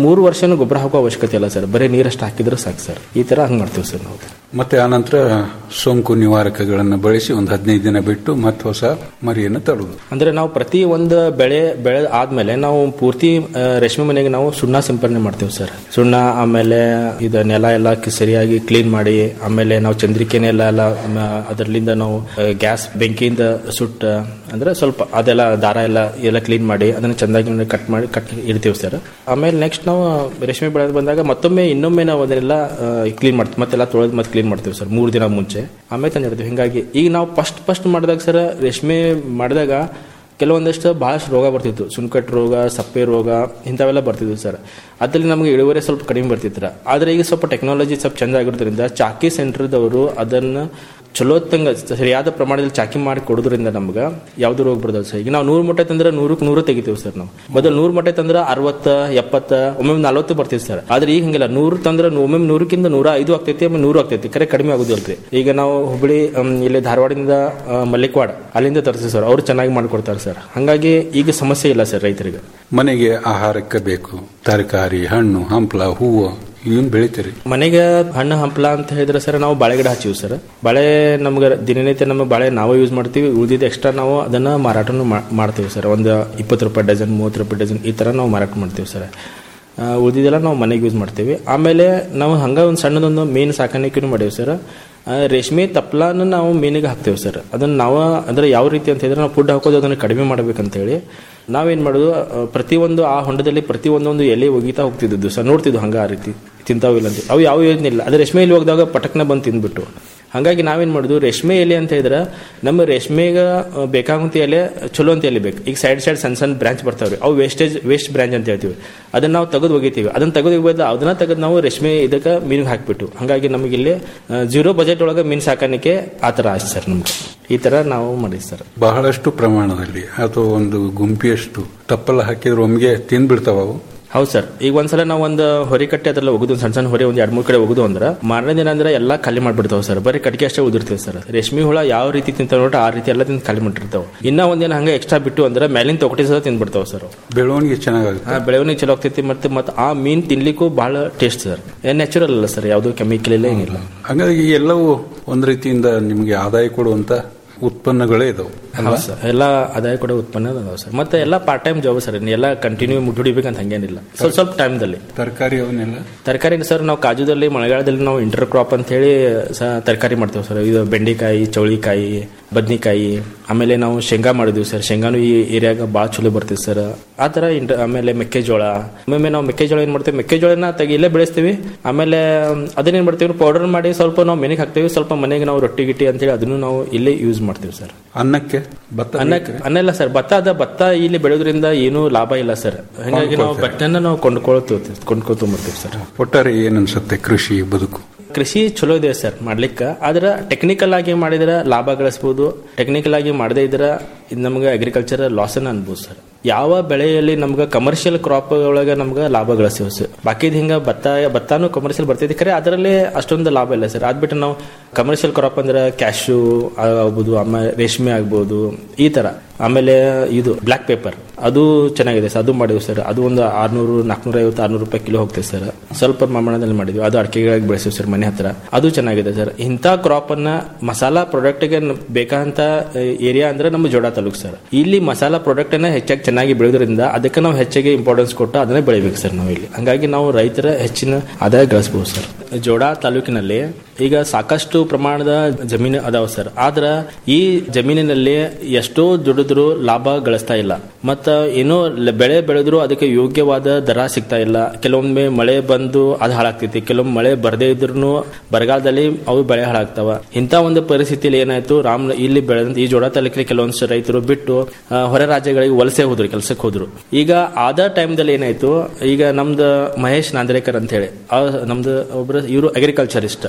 ಮೂರು ವರ್ಷನೂ ಗೊಬ್ಬರ ಹಾಕೋ ಅವಶ್ಯಕತೆ ಇಲ್ಲ ಸರ್ ಬರೀ ನೀರಷ್ಟು ಹಾಕಿದ್ರೆ ಸಾಕು ಸರ್ ಈ ತರ ಹಂಗೆ ಮಾಡ್ತೀವಿ ಸರ್ ನಾವು ಮತ್ತೆ ಆನಂತರ ಸೋಂಕು ನಿವಾರಕಗಳನ್ನು ಬಳಸಿ ಒಂದು ಹದಿನೈದು ದಿನ ಬಿಟ್ಟು ಮತ್ತೆ ಹೊಸ ಮರಿಯನ್ನು ತರುವುದು ಅಂದ್ರೆ ನಾವು ಪ್ರತಿ ಒಂದು ಬೆಳೆ ಬೆಳೆ ಆದ್ಮೇಲೆ ನಾವು ಪೂರ್ತಿ ಆ, ರೇಷ್ಮೆ ಮನೆಗೆ ನಾವು ಸುಣ್ಣ ಸಿಂಪರಣೆ ಮಾಡ್ತೇವೆ ಸರ್ ಸುಣ್ಣ ಆಮೇಲೆ ಇದು ನೆಲ ಎಲ್ಲ ಕಿ- ಸರಿಯಾಗಿ ಕ್ಲೀನ್ ಮಾಡಿ ಆಮೇಲೆ ನಾವು ಚಂದ್ರಿಕೆನೆಲ್ಲ ಎಲ್ಲ ಮ, ಅದರಲ್ಲಿಂದ ನಾವು ಗ್ಯಾಸ್ ಬೆಂಕಿಯಿಂದ ಸುಟ್ಟ ಅಂದ್ರೆ ಸ್ವಲ್ಪ ಅದೆಲ್ಲ ದಾರ ಎಲ್ಲ ಎಲ್ಲ ಕ್ಲೀನ್ ಮಾಡಿ ಅದನ್ನ ಚೆಂದಾಗಿ ಕಟ್ ಮಾಡಿ ಕಟ್ ಇಡ್ತೀವಿ ಸರ್ ಆಮೇಲೆ ನೆಕ್ಸ್ಟ್ ನಾವು ರೇಷ್ಮೆ ಬೆಳೆ ಬಂದಾಗ ಮತ್ತೊಮ್ಮೆ ಇನ್ನೊಮ್ಮೆ ನಾವು ಅದನ್ನೆಲ್ಲ ಕ್ಲೀನ್ ಮಾಡ್ತೀವಿ ಮತ್ತೆಲ್ಲ ತೊಳೆದು ಮತ್ತೆ ಕ್ಲೀನ್ ಮಾಡ್ತೀವಿ ಸರ್ ಮೂರು ದಿನ ಮುಂಚೆ ಆಮೇಲೆ ತಂದಿಡ್ತೀವಿ ಹಿಂಗಾಗಿ ಈಗ ನಾವು ಫಸ್ಟ್ ಫಸ್ಟ್ ಮಾಡಿದಾಗ ಸರ್ ರೇಷ್ಮೆ ಮಾಡಿದಾಗ ಕೆಲವೊಂದಷ್ಟು ಬಹಳಷ್ಟು ರೋಗ ಬರ್ತಿತ್ತು ಸುಣ್ಕಟ್ಟು ರೋಗ ಸಪ್ಪೆ ರೋಗ ಇಂಥವೆಲ್ಲ ಬರ್ತಿದ್ವು ಸರ್ ಅದರಲ್ಲಿ ನಮಗೆ ಇಳುವರಿ ಸ್ವಲ್ಪ ಕಡಿಮೆ ಬರ್ತಿತ್ತು ಆದರೆ ಈಗ ಸ್ವಲ್ಪ ಟೆಕ್ನಾಲಜಿ ಸ್ವಲ್ಪ ಚಂದ ಆಗಿರೋದ್ರಿಂದ ಚಾಕಿ ಸೆಂಟರ್ದವರು ಅದನ್ನು ಚಲೋತ್ತಂಗ ಸರಿಯಾದ ಪ್ರಮಾಣದಲ್ಲಿ ಚಾಕಿ ಮಾಡಿ ಕೊಡೋದ್ರಿಂದ ನಮ್ಗೆ ಯಾವ್ದು ರೋಗ ಬರೋದಿಲ್ಲ ಸರ್ ಈಗ ನಾವು ನೂರು ಮೊಟ್ಟೆ ತಂದ್ರೆ ನೂರಕ್ಕೆ ನೂರು ತೆಗಿತೀವಿ ಸರ್ ನಾವು ಮೊದಲು ನೂರು ಮೊಟ್ಟೆ ತಂದ್ರೆ ಅರವತ್ತ ಎಪ್ಪತ್ತ ಒಮ್ಮೊಮ್ಮೆ ನಲ್ವತ್ತು ಬರ್ತೀವಿ ಸರ್ ಆದ್ರೆ ಈಗ ಹಂಗಿಲ್ಲ ನೂರು ತಂದ್ರೆ ಒಮ್ಮೊಮ್ಮೆ ನೂರಕ್ಕಿಂತ ನೂರ ಐದು ಆಗ್ತೈತಿ ಒಮ್ಮೆ ನೂರು ಆಗ್ತೈತಿ ಕರೆ ಕಡಿಮೆ ಆಗೋದಿಲ್ರಿ ಈಗ ನಾವು ಹುಬ್ಳಿ ಅಮ್, ಇಲ್ಲಿ ಧಾರವಾಡದಿಂದ ಆ, ಮಲ್ಲಿಕ್ವಾಡ ಅಲ್ಲಿಂದ ತರಿಸ್ತೀವಿ ಸರ್ ಅವ್ರು ಚೆನ್ನಾಗಿ ಮಾಡ್ಕೊಡ್ತಾರೆ ಸರ್ ಹಂಗಾಗಿ ಈಗ ಸಮಸ್ಯೆ ಇಲ್ಲ ಸರ್ ರೈತರಿಗೆ ಮನೆಗೆ ಆಹಾರಕ್ಕೆ ಬೇಕು ತರಕಾರಿ ಹಣ್ಣು ಹಂಪಲ ಹೂವು ಇವನ್ ಬೆಳಿತೀರಿ ಮನೆಗೆ ಹಣ್ಣು ಹಂಪಲ ಅಂತ ಹೇಳಿದ್ರೆ ಸರ್ ನಾವು ಬಾಳೆ ಗಿಡ ಹಚ್ಚಿವಿ ಸರ್ ಬಾಳೆ ನಮ್ಗೆ ದಿನನಿತ್ಯ ನಮ್ಮ ಬಾಳೆ ನಾವು ಯೂಸ್ ಮಾಡ್ತೀವಿ ಉಳಿದಿದ್ದು ಎಕ್ಸ್ಟ್ರಾ ನಾವು ಅದನ್ನ ಮಾರಾಟನೂ ಮಾ- ಮಾಡ್ತೀವಿ ಸರ್ ಒಂದು ಇಪ್ಪತ್ತು ರೂಪಾಯಿ ಡಜನ್ ಮೂವತ್ತು ರೂಪಾಯಿ ಡಜನ್ ಈ ಥರ ನಾವು ಮಾರಾಟ ಮಾಡ್ತೀವಿ ಸರ್ ಆ, ಉಳಿದಿದ್ದೆಲ್ಲ ನಾವು ಮನೆಗೆ ಯೂಸ್ ಮಾಡ್ತೀವಿ ಆಮೇಲೆ ನಾವು ಹಂಗೆ ಒಂದು ಸಣ್ಣದೊಂದು ಮೀನು ಸಾಕಾಣಿಕೆನೂ ಮಾಡೀವಿ ಸರ್ ಆ, ರೇಷ್ಮೆ ತಪ್ಲಾನ ನಾವು ಮೀನಿಗೆ ಹಾಕ್ತೇವೆ ಸರ್ ಅದನ್ನ ನಾವು ಅಂದ್ರೆ ಯಾವ ರೀತಿ ಅಂತ ಹೇಳಿದ್ರೆ ನಾವು ಫುಡ್ ಹಾಕೋದು ಅದನ್ನು ಕಡಿಮೆ ಮಾಡ್ಬೇಕಂತೇಳಿ ನಾವೇನ್ ಮಾಡೋದು ಆ, ಪ್ರತಿಯೊಂದು ಆ ಹೊಂಡದಲ್ಲಿ ಪ್ರತಿಯೊಂದೊಂದು ಎಲೆ ಒಗಿತಾ ಹೋಗ್ತಿದ್ದು ಸರ್ ನೋಡ್ತಿದ್ವು ಹಂಗ ಆ ರೀತಿ ತಿಂತಾವಿಲ್ಲ ಅಂತ ಅವು ಯಾವ ಏನಿಲ್ಲ ಅದು ರೇಷ್ಮೆ ಎಲೆ ಹೋಗಿದಾಗ ಪಟಕ್ನ ಬಂದು ತಿಂದ್ಬಿಟ್ಟು ಹಾಗಾಗಿ ನಾವೇನ್ ಮಾಡುದು ರೇಷ್ಮೆ ಎಲೆ ಅಂತ ಹೇಳಿದ್ರೆ ನಮ್ಮ ರೇಷ್ಮೆಗೆ ಆ, ಬೇಕಾಗುವಂತ ಎಲೆ ಚಲೋ ಅಂತ ಎಲೆ ಬೇಕು ಈಗ ಸೈಡ್ ಸೈಡ್ ಸಣ್ಣ ಸಣ್ಣ ಬ್ರಾಂಚ್ ಬರ್ತಾವ್ರಿ ಅವು ವೇಸ್ಟೇಜ್ ವೇಸ್ಟ್ ಬ್ರಾಂಚ್ ಅಂತ ಹೇಳ್ತೀವಿ ಅದನ್ನ ನಾವು ತೆಗೆದು ಒಗಿತೀವಿ ಅದನ್ನ ತೆಗೆದು ಒಗಿಬೋದು ಅದನ್ನ ತೆಗೆದು ನಾವು ರೇಷ್ಮೆ ಇದಕ್ಕೆ ಮೀನಿಗೆ ಹಾಕ್ಬಿಟ್ಟು ಹಾಗಾಗಿ ನಮಗೆ ಇಲ್ಲಿ ಜೀರೋ ಬಜೆಟ್ ಒಳಗೆ ಮೀನು ಸಾಕಾಣಿಕೆ ಆ ಥರ ಆಯ್ತು ಸರ್ ನಮ್ಗೆ ಈ ಥರ ನಾವು ಮಾಡಿದ್ವಿ ಸರ್ ಬಹಳಷ್ಟು ಪ್ರಮಾಣದಲ್ಲಿ ಅಥವಾ ಒಂದು ಗುಂಪಿಯಷ್ಟು ತಪ್ಪಲ ಹಾಕಿದ್ರೆ ಒಮ್ಗೆ ತಿಂದ್ಬಿಡ್ತಾವ ಅವು ಹೌದು ಸರ್ ಈಗ ಒಂದ್ಸಲ ನಾವು ಒಂದು ಹೊರಿ ಕಟ್ಟಿ ಅದ್ರಲ್ಲಿ ಒಗುದು ಸಣ್ಣ ಸಣ್ಣ ಹೊರಿ ಒಂದು ಎರಡು ಮೂರು ಕಡೆ ಒಗುದು ಅಂದ್ರೆ ಮಾರನೇ ದಿನ ಅಂದ್ರೆ ಎಲ್ಲ ಖಾಲಿ ಮಾಡ್ಬಿಡ್ತಾವೆ ಸರ್ ಬರೀ ಕಟ್ಟಿಗೆ ಅಷ್ಟೇ ಉದಿರ್ತೀವಿ ಸರ್ ರೇಷ್ಮೆ ಹುಳ ಯಾವ ರೀತಿ ತಿಂತಾವ ನೋಡ್ರಿ ಆ ರೀತಿ ಎಲ್ಲ ತಿಂದು ಖಾಲಿ ಮಾಡಿರ್ತಾವೆ ಇನ್ನ ಒಂದಿನ ಹಂಗೆ ಎಕ್ಸ್ಟ್ರಾ ಬಿಟ್ಟು ಅಂದ್ರೆ ಮೇಲಿನ ತೊಗಟಿ ಸಹ ತಿಂದ್ಬಿಡ್ತಾವೆ ಸರ್ ಅವು. ಬೆಳವಣಿಗೆ ಚೆನ್ನಾಗುತ್ತೆ ಆ ಬೆಳವಣಿಗೆ ಚಲೋ ಆಗ್ತೈತಿ ಮತ್ತೆ ಮತ್ತೆ ಆ ಮೀನ್ ತಿನ್ಲಿಕ್ಕೂ ಬಹಳ ಟೇಸ್ಟ್ ಸರ್ ಏನ್ ನ್ಯಾಚುರಲ್ ಅಲ್ಲ ಸರ್ ಯಾವುದು ಕೆಮಿಕಲ್ ಇಲ್ಲ ಏನಿಲ್ಲ ಹಾಗಾಗಿ ಎಲ್ಲವೂ ಒಂದು ರೀತಿಯಿಂದ ನಿಮಗೆ ಆದಾಯ ಕೊಡುವಂತ ಉತ್ಪನ್ನಗಳೇ ಇದಾವೆ ಅಲ್ವಾ ಹೌದು ಸರ್ ಎಲ್ಲ ಆದಾಯ ಕೂಡ ಉತ್ಪನ್ನ ಅದಾವ ಸರ್ ಮತ್ತೆ ಎಲ್ಲ ಪಾರ್ಟ್ ಟೈಮ್ ಜಾಬ್ ಸರ್ ಎಲ್ಲ ಕಂಟಿನ್ಯೂ ದುಡಿಬೇಕಂತ ಹಂಗೇನಿಲ್ಲ ಸ್ವಲ್ಪ ಸ್ವಲ್ಪ ಟೈಮ್ದಲ್ಲಿ ತರಕಾರಿ ಅವನ್ನೆಲ್ಲ ತರಕಾರಿ ಸರ್ ನಾವು ಕಾಜುದಲ್ಲಿ ಮಳೆಗಾಲದಲ್ಲಿ ನಾವು ಇಂಟರ್ ಕ್ರಾಪ್ ಅಂತ ಹೇಳಿ ತರಕಾರಿ ಮಾಡ್ತೇವೆ ಸರ್ ಇದು ಬೆಂಡೆಕಾಯಿ ಚೌಳಿಕಾಯಿ ಬದ್ನಿಕಾಯಿ ಆಮೇಲೆ ನಾವು ಶೇಂಗಾ ಮಾಡಿದ್ವಿ ಸರ್ ಶೇಂಗಾನು ಈ ಏರಿಯಾಗ ಭಾಳ ಚಲೋ ಬರ್ತೀವಿ ಸರ್ ಆ ಥರ ಇಂಟ ಆಮೇಲೆ ಮೆಕ್ಕೆಜೋಳ ಒಮ್ಮೊಮ್ಮೆ ನಾವು ಮೆಕ್ಕೆಜೋಳ ಏನು ಮಾಡ್ತೀವಿ ಮೆಕ್ಕೆಜೋಳನ ತೆಗಿ ಇಲ್ಲೇ ಬೆಳೆಸ್ತೀವಿ ಆಮೇಲೆ ಮ್, ಅದನ್ನೇನು ಮಾಡ್ತೀವಿ ಪೌಡರ್ ಮಾಡಿ ಸ್ವಲ್ಪ ನಾವು ಮನೆಗೆ ಹಾಕ್ತೀವಿ ಸ್ವಲ್ಪ ಮನೆಗೆ ನಾವು ರೊಟ್ಟಿ ಗಿಟ್ಟಿ ಅಂತೇಳಿ ಅದನ್ನು ನಾವು ಇಲ್ಲೇ ಯೂಸ್ ಮಾಡ್ತೀವಿ ಸರ್ ಅನ್ನಕ್ಕೆ ಭತ್ತ ಅನ್ನಕ್ಕೆ ಅನ್ನ ಇಲ್ಲ ಸರ್ ಭತ್ತ ಅದ ಭತ್ತ ಇಲ್ಲಿ ಬೆಳೆಯೋದ್ರಿಂದ ಏನೂ ಲಾಭ ಇಲ್ಲ ಸರ್ ಹಾಗಾಗಿ ನಾವು ಭತ್ತನ ನಾವು ಕೊಂಡ್ಕೊಳ್ತೀವಿ ಕೊಂಡ್ಕೊಳ್ಕೊಂಬರ್ತೀವಿ ಸರ್ ಒಟ್ಟಾರೆ ಏನನ್ಸುತ್ತೆ ಕೃಷಿ ಬದುಕು ಕೃಷಿ ಚಲೋ ಇದೆ ಸರ್ ಮಾಡ್ಲಿಕ್ಕೆ ಆದ್ರೆ ಟೆಕ್ನಿಕಲ್ ಆಗಿ ಮಾಡಿದ್ರೆ ಲಾಭ ಗಳಿಸ್ಬೋದು ಟೆಕ್ನಿಕಲ್ ಆಗಿ ಮಾಡದೇ ಇದ್ರೆ ಇದು ನಮ್ಗೆ ಅಗ್ರಿಕಲ್ಚರ್ ಲಾಸ್ ಅನ್ನ ಅನ್ಬೋದು ಸರ್ ಯಾವ ಬೆಳೆಯಲ್ಲಿ ನಮ್ಗೆ ಕಮರ್ಷಿಯಲ್ ಕ್ರಾಪ್ ಒಳಗೆ ನಮ್ಗೆ ಲಾಭ ಗಳಿಸ್ತೀವಿ ಸರ್ ಬಾಕಿದ್ ಹಿಂಗ ಭತ್ತ ಭತ್ತಾನು ಕಮರ್ಷಿಯಲ್ ಬರ್ತೈತಿ ಖರೆ ಅದರಲ್ಲಿ ಅಷ್ಟೊಂದು ಲಾಭ ಇಲ್ಲ ಸರ್ ಅದ್ಬಿಟ್ಟು ನಾವು ಕಮರ್ಷಿಯಲ್ ಕ್ರಾಪ್ ಅಂದ್ರೆ ಕ್ಯಾಶು ಆಗ್ಬೋದು ಆಮೇಲೆ ರೇಷ್ಮೆ ಆಗ್ಬೋದು ಈ ತರ ಆಮೇಲೆ ಇದು ಬ್ಲಾಕ್ ಪೇಪರ್ ಅದು ಚೆನ್ನಾಗಿದೆ ಸರ್ ಅದು ಮಾಡಿದ್ವಿ ಸರ್ ಅದು ಒಂದು ಆರ್ನೂರು ನಾಲ್ಕನೂರ ಐವತ್ತು ಆರ್ನೂರು ರೂಪಾಯಿ ಕಿಲೋ ಹೋಗ್ತದೆ ಸರ್ ಸ್ವಲ್ಪ ಪ್ರಮಾಣದಲ್ಲಿ ಮಾಡಿದ್ವಿ ಅದು ಅಡಿಕೆಗಾಗಿ ಬೆಳೆಸಿವಿ ಸರ್ ಮನೆ ಹತ್ರ ಅದು ಚೆನ್ನಾಗಿದೆ ಸರ್ ಇಂಥ ಕ್ರಾಪ್ ಅನ್ನ ಮಸಾಲಾ ಪ್ರಾಡಕ್ಟ್ಗೆ ಬೇಕಾದಂತ ಏರಿಯಾ ಅಂದ್ರೆ ನಮ್ಮ ಜೋಡ ತಾಲೂಕು ಸರ್ ಇಲ್ಲಿ ಮಸಾಲಾ ಪ್ರಾಡಕ್ಟ್ ಅನ್ನ ಹೆಚ್ಚಾಗಿ ಚೆನ್ನಾಗಿ ಬೆಳೆಯೋದ್ರಿಂದ ಅದಕ್ಕೆ ನಾವು ಹೆಚ್ಚಿಗೆ ಇಂಪಾರ್ಟೆನ್ಸ್ ಕೊಟ್ಟು ಅದನ್ನೇ ಬೆಳಿಬೇಕು ಸರ್ ನಾವು ಇಲ್ಲಿ ಹಂಗಾಗಿ ನಾವು ರೈತರ ಹೆಚ್ಚಿನ ಆದಾಯ ಗಳಿಸಬಹುದು ಸರ್ ಜೋಡ ತಾಲೂಕಿನಲ್ಲಿ ಈಗ ಸಾಕಷ್ಟು ಪ್ರಮಾಣದ ಜಮೀನು ಅದಾವ ಸರ್ ಆದ್ರ ಈ ಜಮೀನಿನಲ್ಲಿ ಎಷ್ಟೋ ದುಡಿದ್ರು ಲಾಭ ಗಳಿಸ್ತಾ ಇಲ್ಲ ಮತ್ತ ಏನೋ ಲ- ಬೆಳೆ ಬೆಳೆದ್ರು ಅದಕ್ಕೆ ಯೋಗ್ಯವಾದ ದರ ಸಿಗ್ತಾ ಇಲ್ಲ ಕೆಲವೊಮ್ಮೆ ಮಳೆ ಬಂದು ಅದು ಹಾಳಾಗ್ತೈತಿ ಕೆಲವೊಮ್ಮೆ ಮಳೆ ಬರದೇ ಇದ್ರು ಬರಗಾಲದಲ್ಲಿ ಅವು ಬೆಳೆ ಹಾಳಾಗ್ತಾವ ಇಂಥ ಒಂದು ಪರಿಸ್ಥಿತಿಯಲ್ಲಿ ಏನಾಯ್ತು ರಾಮ್ ಇಲ್ಲಿ ಬೆಳೆದಂತ ಈ ಜೋಡ ತಾಲೂಕಿನ ಕೆಲವೊಂದು ರೈತರು ಬಿಟ್ಟು ಆ, ಹೊರ ರಾಜ್ಯಗಳಿಗೆ ವಲಸೆ ಹೋದ್ರು ಕೆಲಸಕ್ಕೆ ಹೋದ್ರು ಈಗ ಆದ ಟೈಮ್ದಲ್ಲಿ ಏನಾಯ್ತು ಈಗ ನಮ್ದು ಮಹೇಶ್ ನಾಂದ್ರೇಕರ್ ಅಂತ ಹೇಳಿ ಆ ನಮ್ದು ಒಬ್ರು ಇವರು ಅಗ್ರಿಕಲ್ಚರಿಸ್ಟ್ ಇವರು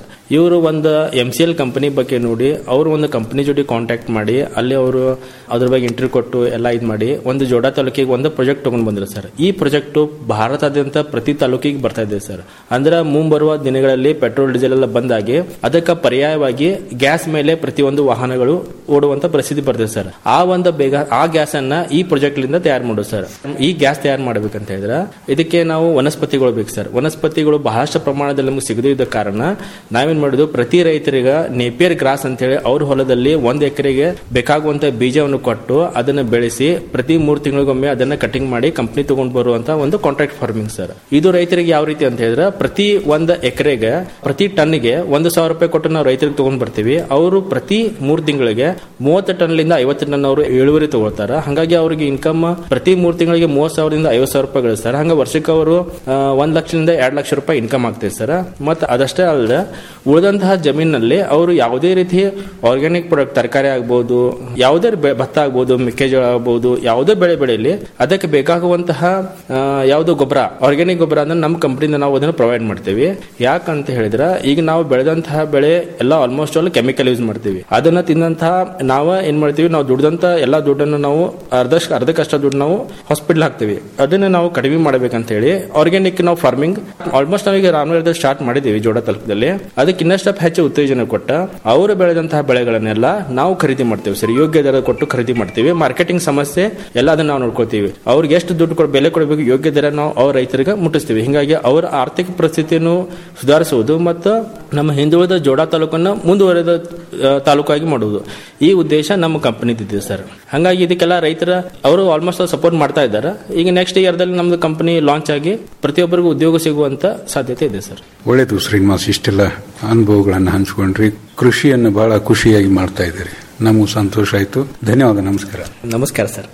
ಇವರು ಒಂದು ಎಂ ಸಿ ಎಲ್ ಕಂಪನಿ ಬಗ್ಗೆ ನೋಡಿ ಅವರು ಒಂದು ಕಂಪನಿ ಜೊತೆ ಕಾಂಟ್ಯಾಕ್ಟ್ ಮಾಡಿ ಅಲ್ಲಿ ಅವರು ಅದ್ರ ಬಗ್ಗೆ ಇಂಟರ್ವ್ಯೂ ಕೊಟ್ಟು ಎಲ್ಲ ಇದು ಮಾಡಿ ಒಂದು ಜೋಡಾ ತಾಲೂಕಿಗೆ ಒಂದು ಪ್ರಾಜೆಕ್ಟ್ ತಗೊಂಡು ಬಂದ್ರು ಸರ್ ಈ ಪ್ರಾಜೆಕ್ಟ್ ಭಾರತಾದ್ಯಂತ ಪ್ರತಿ ತಾಲೂಕಿಗೆ ಬರ್ತಾ ಇದೆ ಸರ್ ಅಂದ್ರೆ ಮುಂಬರುವ ದಿನಗಳಲ್ಲಿ ಪೆಟ್ರೋಲ್ ಡೀಸೆಲ್ ಎಲ್ಲ ಬಂದಾಗಿ ಅದಕ್ಕೆ ಪರ್ಯಾಯವಾಗಿ ಗ್ಯಾಸ್ ಮೇಲೆ ಪ್ರತಿಯೊಂದು ವಾಹನಗಳು ಓಡುವಂತ ಪರಿಸ್ಥಿತಿ ಬರ್ತದೆ ಸರ್ ಆ ಒಂದು ಬೇಗ ಆ ಗ್ಯಾಸ್ ಅನ್ನ ಈ ಪ್ರಾಜೆಕ್ಟ್ ಲಿಂದ ತಯಾರು ಮಾಡೋದು ಸರ್ ಈ ಗ್ಯಾಸ್ ತಯಾರು ಮಾಡ್ಬೇಕಂತ ಹೇಳಿದ್ರೆ ಇದಕ್ಕೆ ನಾವು ವನಸ್ಪತಿಗಳು ಬೇಕು ಸರ್ ವನಸ್ಪತಿಗಳು ಬಹಳಷ್ಟು ಪ್ರಮಾಣದಲ್ಲಿ ನಮಗೆ ಸಿಗದೇ ಇದ್ದ ಕಾರಣ ನಾವೇನ್ ಮಾಡುದು ಪ್ರತಿ ರೈತರಿಗೆ ನೇಪಿಯರ್ ಗ್ರಾಸ್ ಅಂತ ಹೇಳಿ ಅವ್ರ ಹೊಲದಲ್ಲಿ ಒಂದ್ ಎಕರೆಗೆ ಬೇಕಾಗುವಂತ ಬೀಜವನ್ನು ಕೊಟ್ಟು ಅದನ್ನ ಬೆಳೆಸಿ ಪ್ರತಿ ಮೂರು ತಿಂಗಳಿಗೊಮ್ಮೆ ಅದನ್ನ ಕಟಿಂಗ್ ಮಾಡಿ ಕಂಪ್ನಿ ತಗೊಂಡು ಬರುವಂತ ಒಂದು ಕಾಂಟ್ರಾಕ್ಟ್ ಫಾರ್ಮಿಂಗ್ ಸರ್ ಇದು ರೈತರಿಗೆ ಯಾವ ರೀತಿ ಅಂತ ಹೇಳಿದ್ರೆ ಪ್ರತಿ ಒಂದು ಎಕರೆಗೆ ಪ್ರತಿ ಟನ್ಗೆ ಒಂದು ಸಾವಿರ ರೂಪಾಯಿ ಕೊಟ್ಟು ನಾವು ರೈತರಿಗೆ ತಗೊಂಡ್ ಬರ್ತೀವಿ ಅವರು ಪ್ರತಿ ಮೂರು ತಿಂಗಳಿಗೆ ಮೂವತ್ತು ಟನ್ಲಿಂದ ಐವತ್ತು ಟನ್ ಅವರು ಇಳುವರಿ ತಗೊಳ್ತಾರ ಹಾಗಾಗಿ ಅವರಿಗೆ ಇನ್ಕಮ್ ಪ್ರತಿ ಮೂರು ತಿಂಗಳಿಗೆ ಮೂವತ್ತು ಸಾವಿರದಿಂದ ಐವತ್ತು ಸಾವಿರ ರೂಪಾಯಿ ಗಳಿಸ್ತಾರೆ ಹಂಗ ವರ್ಷಕ್ಕೆ ಅವರು ಆ, ಒಂದ್ ಲಕ್ಷದಿಂದ ಎರಡು ಲಕ್ಷ ರೂಪಾಯಿ ಇನ್ಕಮ್ ಆಗ್ತದೆ ಸರ್ ಮತ್ತೆ ಅದಷ್ಟೇ ಅಲ್ಲದೆ ಉಳಿದಂತಹ ಜಮೀನಲ್ಲಿ ಅವರು ಯಾವುದೇ ರೀತಿ ಆರ್ಗ್ಯಾನಿಕ್ ಪ್ರಾಡಕ್ಟ್ ತರಕಾರಿ ಆಗ್ಬೋದು ಯಾವುದೇ ಬೆ- ಭತ್ತ ಆಗ್ಬೋದು ಮೆಕ್ಕೆಜೋಳ ಆಗ್ಬೋದು ಯಾವುದೇ ಬೆಳೆ ಬೆಳೆಯಲಿ ಅದಕ್ಕೆ ಬೇಕಾಗುವಂತಹ ಆ, ಯಾವುದು ಗೊಬ್ಬರ ಆರ್ಗ್ಯಾನಿಕ್ ಗೊಬ್ಬರ ಅಂದ್ರೆ ನಮ್ಮ ಕಂಪ್ನಿಯಿಂದ ನಾವು ಅದನ್ನು ಪ್ರೊವೈಡ್ ಮಾಡ್ತೀವಿ ಯಾಕಂತ ಹೇಳಿದ್ರೆ ಈಗ ನಾವು ಬೆಳೆದಂತಹ ಬೆಳೆ ಎಲ್ಲ ಆಲ್ಮೋಸ್ಟ್ ಆಲ್ ಕೆಮಿಕಲ್ ಯೂಸ್ ಮಾಡ್ತೀವಿ ಅದನ್ನ ತಿಂದಂತಹ ನಾವ ಏನ್ ಮಾಡ್ತೀವಿ ನಾವು ದುಡ್ದಂತ ಎಲ್ಲ ದುಡ್ಡನ್ನು ನಾವು ಅರ್ಧಷ್ಟು ಅರ್ಧಕ್ಕಷ್ಟ ದುಡ್ಡು ನಾವು ಹಾಸ್ಪಿಟಲ್ ಹಾಕ್ತೀವಿ ಅದನ್ನ ನಾವು ಕಡಿಮೆ ಮಾಡ್ಬೇಕಂತ ಹೇಳಿ ಆರ್ಗ್ಯಾನಿಕ್ ನಾವು ಫಾರ್ಮಿಂಗ್ ಆಲ್ಮೋಸ್ಟ್ ನಾವೀಗ ರಾಮನಗರದಲ್ಲಿ ಸ್ಟಾರ್ಟ್ ಮಾಡಿದ್ದೀವಿ ಜೋಡ ತಾಲೂಕದಲ್ಲಿ ಅದಕ್ಕೆ ಇನ್ನಷ್ಟು ಹೆಚ್ಚು ಉತ್ತೇಜನ ಕೊಟ್ಟ ಅವರು ಬೆಳೆದಂತಹ ಬೆಳೆಗಳನ್ನೆಲ್ಲ ನಾವು ಖರೀದಿ ಮಾಡ್ತೇವೆ ಸರ್ ಯೋಗ್ಯ ದರ ಕೊಟ್ಟು ಖರೀದಿ ಮಾಡ್ತೀವಿ ಮಾರ್ಕೆಟಿಂಗ್ ಸಮಸ್ಯೆ ಎಲ್ಲ ಅದನ್ನ ನಾವು ನೋಡ್ಕೋತೀವಿ ಅವ್ರಿಗೆ ಎಷ್ಟು ದುಡ್ಡು ಕೊಡ್ ಬೆಲೆ ಕೊಡಬೇಕು ಯೋಗ್ಯ ದರ ನಾವು ಅವ್ರ ರೈತರಿಗೆ ಮುಟ್ಟಿಸ್ತೀವಿ ಹಿಂಗಾಗಿ ಅವರ ಆರ್ಥಿಕ ಪರಿಸ್ಥಿತಿಯನ್ನು ಸುಧಾರಿಸುವುದು ಮತ್ತು ನಮ್ಮ ಹಿಂದುಳಿದ ಜೋಡಾ ತಾಲೂಕನ್ನ ಮುಂದುವರೆದ ಆ, ತಾಲೂಕಾಗಿ ಮಾಡುವುದು ಈ ಉದ್ದೇಶ ನಮ್ಮ ಕಂಪನಿದಿದೆ ಸರ್ ಹಂಗಾಗಿ ಇದಕ್ಕೆಲ್ಲ ರೈತರ ಅವರು ಆಲ್ಮೋಸ್ಟ್ ಸಪೋರ್ಟ್ ಮಾಡ್ತಾ ಇದ್ದಾರೆ ಈಗ ನೆಕ್ಸ್ಟ್ ಇಯರ್ದಲ್ಲಿ ನಮ್ದು ಕಂಪನಿ ಲಾಂಚ್ ಆಗಿ ಪ್ರತಿಯೊಬ್ಬರಿಗೂ ಉದ್ಯೋಗ ಸಿಗುವಂತ ಸಾಧ್ಯತೆ ಇದೆ ಸರ್ ಒಳ್ಳೇದು ಶ್ರೀನಿವಾಸ್ ಇಷ್ಟೆಲ್ಲ ಅನುಭವಗಳನ್ನು ಹಂಚ್ಕೊಂಡ್ರಿ ಕೃಷಿಯನ್ನು ಬಹಳ ಖುಷಿಯಾಗಿ ಮಾಡ್ತಾ ಇದ್ದೀರಿ ನಮಗೂ ಸಂತೋಷ ಆಯ್ತು ಧನ್ಯವಾದ ನಮಸ್ಕಾರ ನಮಸ್ಕಾರ ಸರ್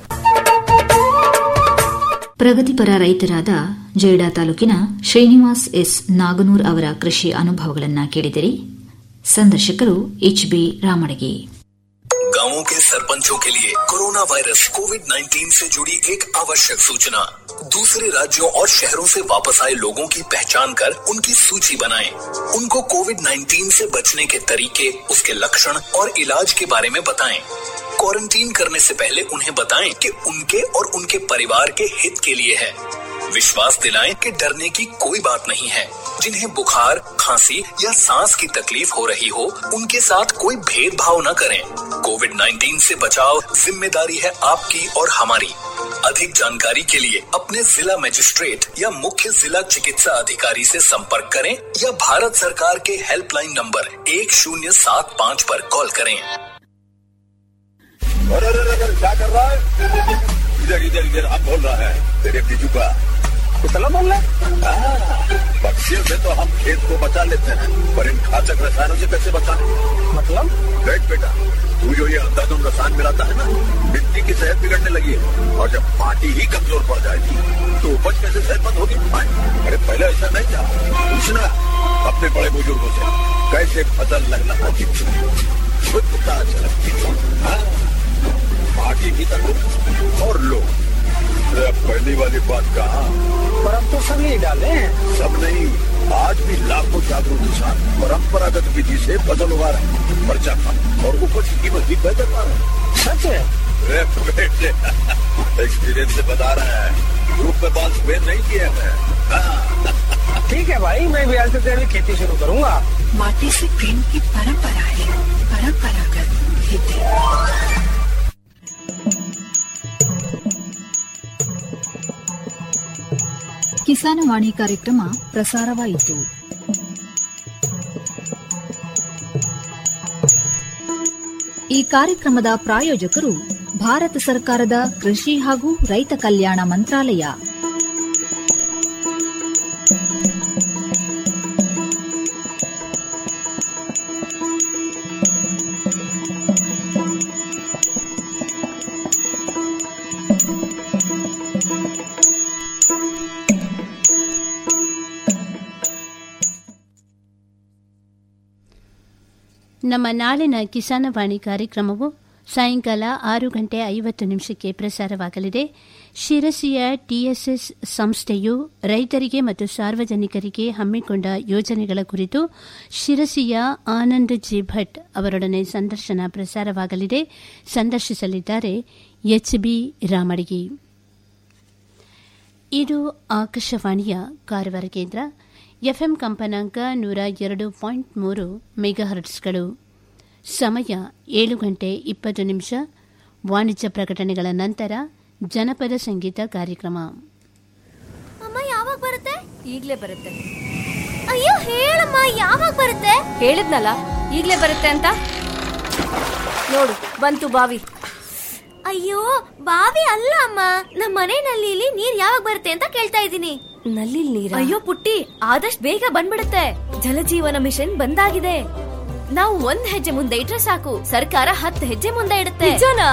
ಪ್ರಗತಿಪರ ರೈತರಾದ ಜೇಡಾ ತಾಲೂಕಿನ ಶ್ರೀನಿವಾಸ್ ಎಸ್ ನಾಗನೂರ್ ಅವರ ಕೃಷಿ ಅನುಭವಗಳನ್ನು ಕೇಳಿದಿರಿ ಸಂದರ್ಶಕರು ಎಚ್ ಬಿ ರಾಮಡಗಿ गांवों के सरपंचों के लिए कोरोना वायरस कोविड 19 से जुड़ी एक आवश्यक सूचना दूसरे राज्यों और शहरों से वापस आए लोगों की पहचान कर उनकी सूची बनाएं। उनको कोविड 19 से बचने के तरीके उसके लक्षण और इलाज के बारे में बताएं। क्वारंटीन करने से पहले उन्हें बताएं कि उनके और उनके परिवार के हित के लिए है विश्वास दिलाएं कि डरने की कोई बात नहीं है जिन्हें बुखार खांसी या सांस की तकलीफ हो रही हो उनके साथ कोई भेदभाव न करें कोविड 19 से बचाव जिम्मेदारी है आपकी और हमारी अधिक जानकारी के लिए अपने जिला मजिस्ट्रेट या मुख्य जिला चिकित्सा अधिकारी से संपर्क करें या भारत सरकार के हेल्पलाइन नंबर एक शून्य सात पाँच पर कॉल करें अरे अरे अरे क्या कर रहा है इधर इधर इधर अब बोल रहा है तेरे बीजू का कितना बोल रहा है पक्षियों से तो हम खेत को बचा लेते हैं पर इन घातक रसायनों से कैसे बचाएं मतलब देख बेटा तू जो ये अंधाधुंध रसायन मिलाता है ना मिट्टी की सेहत बिगड़ने लगी है और जब माटी ही कमजोर पड़ जाएगी तो उपज कैसे सेहतमंद होगी हाँ, अरे पहले ऐसा नहीं था पूछना अपने बड़े बुजुर्गों से कैसे फसल लगना खुद पता चलती हाँ पार्टी की तरफ और लोग अरे पहली वाली बात कहा पर अब तो सब नहीं डाले सब नहीं आज भी लाखों जागरूक किसान परंपरागत विधि से फसल उगा रहे हैं पर्चा कम और उपज की कीमत भी बेहतर पा रहे हैं सच है अरे बेटे एक्सपीरियंस से बता रहे हैं ग्रुप में बाल स्पेयर नहीं किए हैं ठीक है भाई मैं भी आज से तेरी खेती शुरू करूंगा माटी से प्रेम की परंपरा है परंपरागत खेती ಕಿಸಾನವಾಣಿ ಕಾರ್ಯಕ್ರಮ ಪ್ರಸಾರವಾಯಿತು ಈ ಕಾರ್ಯಕ್ರಮದ ಪ್ರಾಯೋಜಕರು ಭಾರತ ಸರ್ಕಾರದ ಕೃಷಿ ಹಾಗೂ ರೈತ ಕಲ್ಯಾಣ ಮಂತ್ರಾಲಯ ನಮ್ಮ ನಾಳಿನ ಕಿಸಾನವಾಣಿ ಕಾರ್ಯಕ್ರಮವು ಸಾಯಂಕಾಲ ಆರು ಗಂಟೆ ಐವತ್ತು ನಿಮಿಷಕ್ಕೆ ಪ್ರಸಾರವಾಗಲಿದೆ ಶಿರಸಿಯ ಟಿಎಸ್ಎಸ್ ಸಂಸ್ಥೆಯು ರೈತರಿಗೆ ಮತ್ತು ಸಾರ್ವಜನಿಕರಿಗೆ ಹಮ್ಮಿಕೊಂಡ ಯೋಜನೆಗಳ ಕುರಿತು ಶಿರಸಿಯ ಆನಂದ್ ಜಿ ಭಟ್ ಅವರೊಡನೆ ಸಂದರ್ಶನ ಪ್ರಸಾರವಾಗಲಿದೆ ಸಂದರ್ಶಿಸಲಿದ್ದಾರೆ ಎಚ್ಬಿ ರಾಮಡಿಗಿ ಇದು ಆಕಾಶವಾಣಿಯ ಕಾರವಾರ ಕೇಂದ್ರ ಎಫ್ಎಂ ಕಂಪನಾಂಕ ನೂರ ಎರಡು ಪಾಯಿಂಟ್ ಮೂರು ಮೆಗಾಹರ್ಟ್ಸ್ಗಳು ಸಮಯ ಏಳು ಗಂಟೆ ಇಪ್ಪತ್ತು ನಿಮಿಷ ವಾಣಿಜ್ಯ ಪ್ರಕಟಣೆಗಳ ನಂತರ ಜನಪದ ಸಂಗೀತ ಕಾರ್ಯಕ್ರಮ ಅಮ್ಮ ಯಾವಾಗ ಬರುತ್ತೆ ಈಗ್ಲೇ ಬರುತ್ತೆ ಅಯ್ಯೋ ಹೇಳಮ್ಮ ಯಾವಾಗ ಬರುತ್ತೆ ಹೇಳಿದ್ನಲ್ಲ ಈಗ್ಲೇ ಬರುತ್ತೆ ಅಂತ ನೋಡು ಬಂತು ಬಾವಿ ಅಯ್ಯೋ ಬಾವಿ ಅಲ್ಲ ಅಮ್ಮ ನಮ್ಮ ಮನೆ ನಲ್ಲಿಲಿ ನೀರ್ ಯಾವಾಗ ಬರುತ್ತೆ ಅಂತ ಕೇಳ್ತಾ ಇದ್ದೀನಿ ನಲ್ಲಿ ನೀರ್ ಅಯ್ಯೋ ಪುಟ್ಟಿ ಆದಷ್ಟು ಬೇಗ ಬಂದ್ಬಿಡುತ್ತೆ ಜಲಜೀವನ ಮಿಷನ್ ಬಂದಾಗಿದೆ ನಾವು ಒಂದ್ ಹೆಜ್ಜೆ ಮುಂದೆ ಇಟ್ರೆ ಸಾಕು ಸರ್ಕಾರ ಹತ್ತು ಹೆಜ್ಜೆ ಮುಂದೆ ಇಡುತ್ತೆ ನಿಜನಾ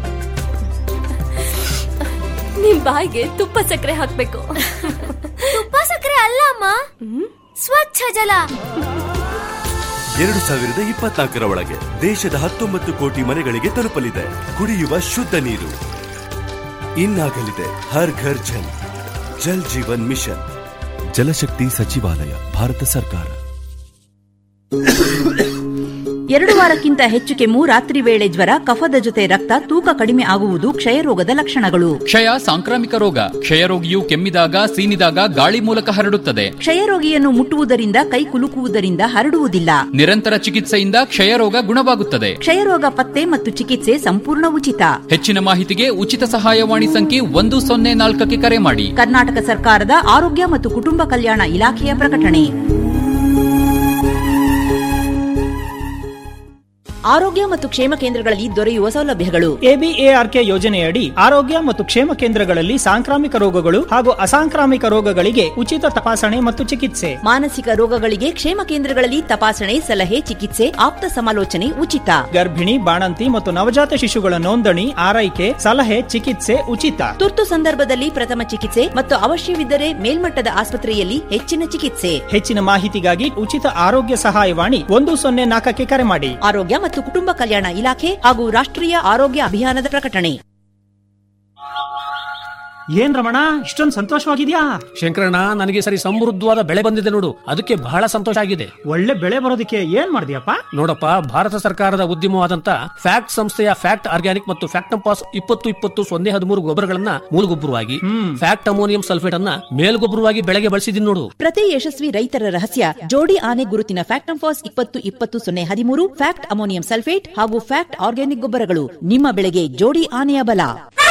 ನಿಮ್ ಬಾಯಿಗೆ ತುಪ್ಪ ಸಕ್ಕರೆ ಹಾಕ್ಬೇಕು ತುಪ್ಪ ಸಕ್ಕರೆ ಅಲ್ಲ ಅಮ್ಮ ಸ್ವಚ್ಛ ಜಲ ಎರಡು ಸಾವಿರದ ಇಪ್ಪತ್ನಾಲ್ಕರ ಒಳಗೆ ದೇಶದ ಹತ್ತೊಂಬತ್ತು ಕೋಟಿ ಮನೆಗಳಿಗೆ ತಲುಪಲಿದೆ ಕುಡಿಯುವ ಶುದ್ಧ ನೀರು ಇನ್ನಾಗಲಿದೆ ಹರ್ ಘರ್ ಜಲ್ ಜಲ್ ಜೀವನ್ ಮಿಷನ್ ಜಲಶಕ್ತಿ ಸಚಿವಾಲಯ ಭಾರತ ಸರ್ಕಾರ ಎರಡು ವಾರಕ್ಕಿಂತ ಹೆಚ್ಚು ಕೆಮ್ಮು ರಾತ್ರಿ ವೇಳೆ ಜ್ವರ ಕಫದ ಜೊತೆ ರಕ್ತ ತೂಕ ಕಡಿಮೆ ಆಗುವುದು ಕ್ಷಯರೋಗದ ಲಕ್ಷಣಗಳು ಕ್ಷಯ ಸಾಂಕ್ರಾಮಿಕ ರೋಗ ಕ್ಷಯರೋಗಿಯು ಕೆಮ್ಮಿದಾಗ ಸೀನಿದಾಗ ಗಾಳಿ ಮೂಲಕ ಹರಡುತ್ತದೆ ಕ್ಷಯರೋಗಿಯನ್ನು ಮುಟ್ಟುವುದರಿಂದ ಕೈ ಕುಲುಕುವುದರಿಂದ ಹರಡುವುದಿಲ್ಲ ನಿರಂತರ ಚಿಕಿತ್ಸೆಯಿಂದ ಕ್ಷಯರೋಗ ಗುಣವಾಗುತ್ತದೆ ಕ್ಷಯರೋಗ ಪತ್ತೆ ಮತ್ತು ಚಿಕಿತ್ಸೆ ಸಂಪೂರ್ಣ ಉಚಿತ ಹೆಚ್ಚಿನ ಮಾಹಿತಿಗೆ ಉಚಿತ ಸಹಾಯವಾಣಿ ಸಂಖ್ಯೆ ಒಂದು ಸೊನ್ನೆ ನಾಲ್ಕಕ್ಕೆ ಕರೆ ಮಾಡಿ ಕರ್ನಾಟಕ ಸರ್ಕಾರದ ಆರೋಗ್ಯ ಮತ್ತು ಕುಟುಂಬ ಕಲ್ಯಾಣ ಇಲಾಖೆಯ ಪ್ರಕಟಣೆ ಆರೋಗ್ಯ ಮತ್ತು ಕ್ಷೇಮ ಕೇಂದ್ರಗಳಲ್ಲಿ ದೊರೆಯುವ ಸೌಲಭ್ಯಗಳು ಎಬಿಎಆರ್ಕೆ ಯೋಜನೆಯಡಿ ಆರೋಗ್ಯ ಮತ್ತು ಕ್ಷೇಮ ಕೇಂದ್ರಗಳಲ್ಲಿ ಸಾಂಕ್ರಾಮಿಕ ರೋಗಗಳು ಹಾಗೂ ಅಸಾಂಕ್ರಾಮಿಕ ರೋಗಗಳಿಗೆ ಉಚಿತ ತಪಾಸಣೆ ಮತ್ತು ಚಿಕಿತ್ಸೆ ಮಾನಸಿಕ ರೋಗಗಳಿಗೆ ಕ್ಷೇಮ ಕೇಂದ್ರಗಳಲ್ಲಿ ತಪಾಸಣೆ ಸಲಹೆ ಚಿಕಿತ್ಸೆ ಆಪ್ತ ಸಮಾಲೋಚನೆ ಉಚಿತ ಗರ್ಭಿಣಿ ಬಾಣಂತಿ ಮತ್ತು ನವಜಾತ ಶಿಶುಗಳ ನೋಂದಣಿ ಆರೈಕೆ ಸಲಹೆ ಚಿಕಿತ್ಸೆ ಉಚಿತ ತುರ್ತು ಸಂದರ್ಭದಲ್ಲಿ ಪ್ರಥಮ ಚಿಕಿತ್ಸೆ ಮತ್ತು ಅವಶ್ಯವಿದ್ದರೆ ಮೇಲ್ಮಟ್ಟದ ಆಸ್ಪತ್ರೆಯಲ್ಲಿ ಹೆಚ್ಚಿನ ಚಿಕಿತ್ಸೆ ಹೆಚ್ಚಿನ ಮಾಹಿತಿಗಾಗಿ ಉಚಿತ ಆರೋಗ್ಯ ಸಹಾಯವಾಣಿ ಒಂದು ಸೊನ್ನೆ ನಾಲ್ಕಕ್ಕೆ ಕರೆ ಮಾಡಿ ಆರೋಗ್ಯ ಮತ್ತು ಕುಟುಂಬ ಕಲ್ಯಾಣ ಇಲಾಖೆ ಹಾಗೂ ರಾಷ್ಟ್ರೀಯ ಆರೋಗ್ಯ ಅಭಿಯಾನದ ಪ್ರಕಟಣೆ ಏನ್ ರಮಣ ಇಷ್ಟೊಂದು ಸಂತೋಷವಾಗಿದ್ಯಾ ಶಂಕರಣ್ಣ ನನಗೆ ಸರಿ ಸಮೃದ್ಧವಾದ ಬೆಳೆ ಬಂದಿದೆ ನೋಡು ಅದಕ್ಕೆ ಬಹಳ ಸಂತೋಷ ಆಗಿದೆ ಒಳ್ಳೆ ಬೆಳೆ ಬರೋದಕ್ಕೆ ಏನ್ ಮಾಡಿದ್ಯಪ್ಪ ನೋಡಪ್ಪ ಭಾರತ ಸರ್ಕಾರದ ಉದ್ಯಮವಾದಂತ ಫ್ಯಾಕ್ಟ್ ಸಂಸ್ಥೆಯ ಫ್ಯಾಕ್ಟ್ ಆರ್ಗ್ಯಾನಿಕ್ ಮತ್ತು ಫ್ಯಾಕ್ಟಂಪಾಸ್ ಇಪ್ಪತ್ತು ಇಪ್ಪತ್ತು ಸೊನ್ನೆ ಹದಿಮೂರು ಗೊಬ್ಬರಗಳನ್ನ ಮೂಲಗೊಬ್ಬರವಾಗಿ ಫ್ಯಾಕ್ಟ್ ಅಮೋನಿಯಂ ಸಲ್ಫೇಟ್ ಅನ್ನ ಮೇಲ್ಗೊಬ್ಬರವಾಗಿ ಬೆಳೆಗೆ ಬಳಸಿದೀನಿ ನೋಡು ಪ್ರತಿ ಯಶಸ್ವಿ ರೈತರ ರಹಸ್ಯ ಜೋಡಿ ಆನೆ ಗುರುತಿನ ಫ್ಯಾಕ್ಟಂಫಾಸ್ ಇಪ್ಪತ್ತು ಇಪ್ಪತ್ತು ಸೊನ್ನೆ ಹದಿಮೂರು ಫ್ಯಾಕ್ಟ್ ಅಮೋನಿಯಂ ಸಲ್ಫೇಟ್ ಹಾಗೂ ಫ್ಯಾಕ್ಟ್ ಆರ್ಗ್ಯಾನಿಕ್ ಗೊಬ್ಬರಗಳು ನಿಮ್ಮ ಬೆಳೆಗೆ ಜೋಡಿ ಆನೆಯ ಬಲ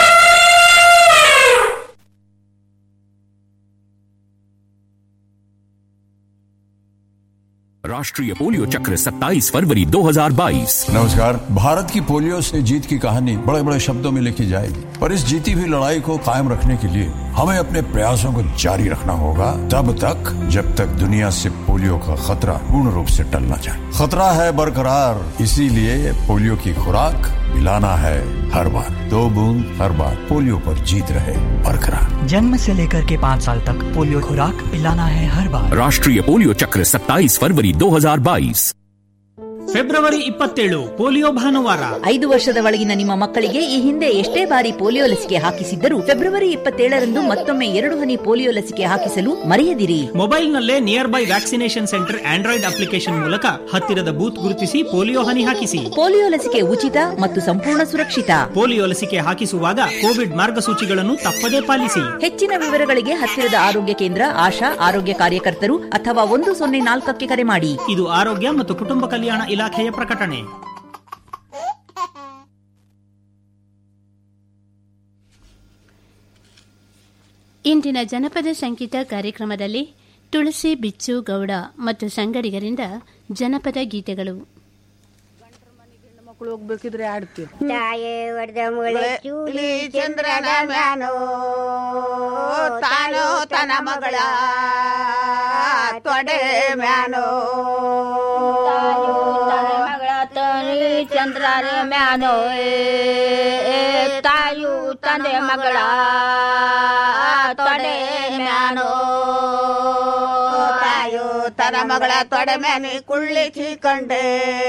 राष्ट्रीय पोलियो चक्र 27 फरवरी 2022 नमस्कार भारत की पोलियो से जीत की कहानी बड़े बड़े शब्दों में लिखी जाएगी पर इस जीती हुई लड़ाई को कायम रखने के लिए हमें अपने प्रयासों को जारी रखना होगा तब तक जब तक दुनिया से पोलियो का खतरा पूर्ण रूप से टलना चाहे खतरा है बरकरार इसीलिए पोलियो की खुराक पिलाना है हर बार दो बूंद हर बार पोलियो पर जीत रहे बरकरार जन्म से लेकर के पाँच साल तक पोलियो खुराक पिलाना है हर बार राष्ट्रीय पोलियो चक्र 27 फरवरी 2022 ಫೆಬ್ರವರಿ ಇಪ್ಪತ್ತೇಳು ಪೋಲಿಯೋ ಭಾನುವಾರ ಐದು ವರ್ಷದ ಒಳಗಿನ ನಿಮ್ಮ ಮಕ್ಕಳಿಗೆ ಈ ಹಿಂದೆ ಎಷ್ಟೇ ಬಾರಿ ಪೋಲಿಯೋ ಲಸಿಕೆ ಹಾಕಿಸಿದ್ದರೂ ಫೆಬ್ರವರಿ ಇಪ್ಪತ್ತೇಳರಂದು ಮತ್ತೊಮ್ಮೆ ಎರಡು ಹನಿ ಪೋಲಿಯೋ ಲಸಿಕೆ ಹಾಕಿಸಲು ಮರೆಯದಿರಿ ಮೊಬೈಲ್ನಲ್ಲೇ nearby vaccination centre Android application ಮೂಲಕ ಹತ್ತಿರದ ಬೂತ್ ಗುರುತಿಸಿ ಪೋಲಿಯೋ ಹನಿ ಹಾಕಿಸಿ ಪೋಲಿಯೋ ಲಸಿಕೆ ಉಚಿತ ಮತ್ತು ಸಂಪೂರ್ಣ ಸುರಕ್ಷಿತ ಪೋಲಿಯೋ ಲಸಿಕೆ ಹಾಕಿಸುವಾಗ ಕೋವಿಡ್ ಮಾರ್ಗಸೂಚಿಗಳನ್ನು ತಪ್ಪದೇ ಪಾಲಿಸಿ ಹೆಚ್ಚಿನ ವಿವರಗಳಿಗೆ ಹತ್ತಿರದ ಆರೋಗ್ಯ ಕೇಂದ್ರ ಆಶಾ ಆರೋಗ್ಯ ಕಾರ್ಯಕರ್ತರು ಅಥವಾ ಒಂದು ಸೊನ್ನೆ ನಾಲ್ಕಕ್ಕೆ ಕರೆ ಮಾಡಿ ಇದು ಆರೋಗ್ಯ ಮತ್ತು ಕುಟುಂಬ ಕಲ್ಯಾಣ ಇಲಾಖೆಯ ಪ್ರಕಟಣೆ ಇಂದಿನ ಜನಪದ ಸಂಗೀತ ಕಾರ್ಯಕ್ರಮದಲ್ಲಿ ತುಳಸಿ ಬಿಚ್ಚು ಗೌಡ ಮತ್ತು ಸಂಗಡಿಗರಿಂದ ಜನಪದ ಗೀತೆಗಳು ಮಕ್ಕಳು ಹೋಗ್ಬೇಕಿದ್ರೆ ಆಡ್ತೀವಿ ತಾಯೇ ಒಡೆದ ಮುಳೆ ಚೂಲಿ ಚಂದ್ರನ ಮ್ಯಾನೋ ತಾನೋ ತನ ಮಗಳ ತೊಡೆ ಮ್ಯಾನೋ ಮಗಳ ತನಿ ಚಂದ್ರನ ಮ್ಯಾನೋ ತಾಯು ತಂದೆ ಮಗಳ ತೊಡೆ ಮ್ಯಾನೋ ತಾಯು ತನ ಮಗಳ ತೊಡೆ ಮ್ಯಾನಿ ಕುಳ್ಳಿಸಿ ಕಂಡೆ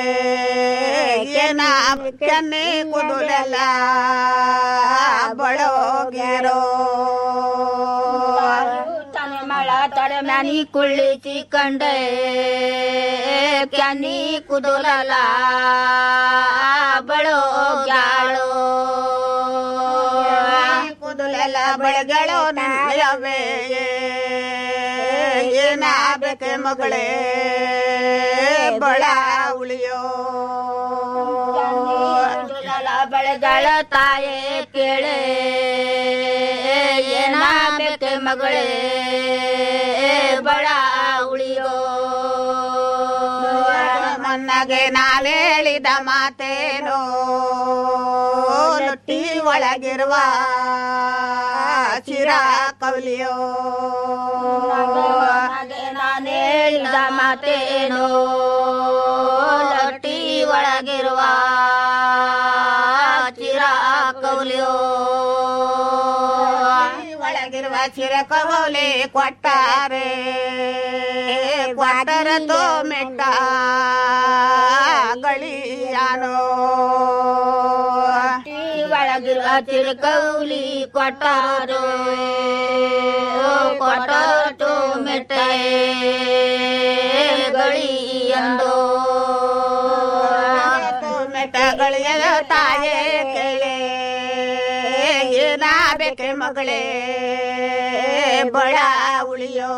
ಏನ ಕೆನ್ನೆ ಕುದುರೆಲ್ಲ ಬಳೋಗಿರೋ ಮಳ ತೊಡೆ ಮ್ಯಾನಿ ಕುಳ್ಳಿಸಿ ಕಂಡೆ ಕ್ಯಾನಿ ಕುದುರಲ ಬಳೋ ಗ್ಯಾಳೋ ಕುದುಲೆಲ್ಲ ಬೆಳಗಳು ನನ್ನಯವೇ ಏನಾಗಬೇಕೆ ಮಗಳೇ ಬಳ ಉಳಿಯೋ ಬೆಳೆಗಳ ತಾಯೇ ಕೇಳೆ ಏನಾಗಬೇಕೆ ಮಗಳೇ ಬಳ ಉಳಿಯೋ ಮನ್ನಗೆ ನಾವೇಳಿದ ಮಾತೇನೋ ಲೊಟ್ಟಿ ಒಳಗಿರುವ ಚಿರ ಕವಲಿಯೋ ನಾನೇಳಿದ ಮಾತೇನೋ ಲೊಟ್ಟಿ ಒಳಗಿರುವ ಚಿರ ಕೌಲಿಯೋ ಒಳಗಿರುವ ಚಿರ ಕವಲಿ ಕೊಟ್ಟಾರೆ ಕ್ವಾಟರ ತೋ ಮೆಟ್ಟ ಗಳಿಯಾನೋ ಒಳಗಿರುವ ಚಿರಕೌಲಿ ಕೊಟ್ಟಾರೋ ಕೊಟ್ಟು ಮೆಟ್ಟೆ ಗಳಿಯಂದೋ ಮೆಟ್ಟಗಳಿಯದ ತಾಯೇ ಕೇಳೆ ಏನಾಗಬೇಕೆ ಮಗಳೇ ಬಳ ಉಳಿಯೋ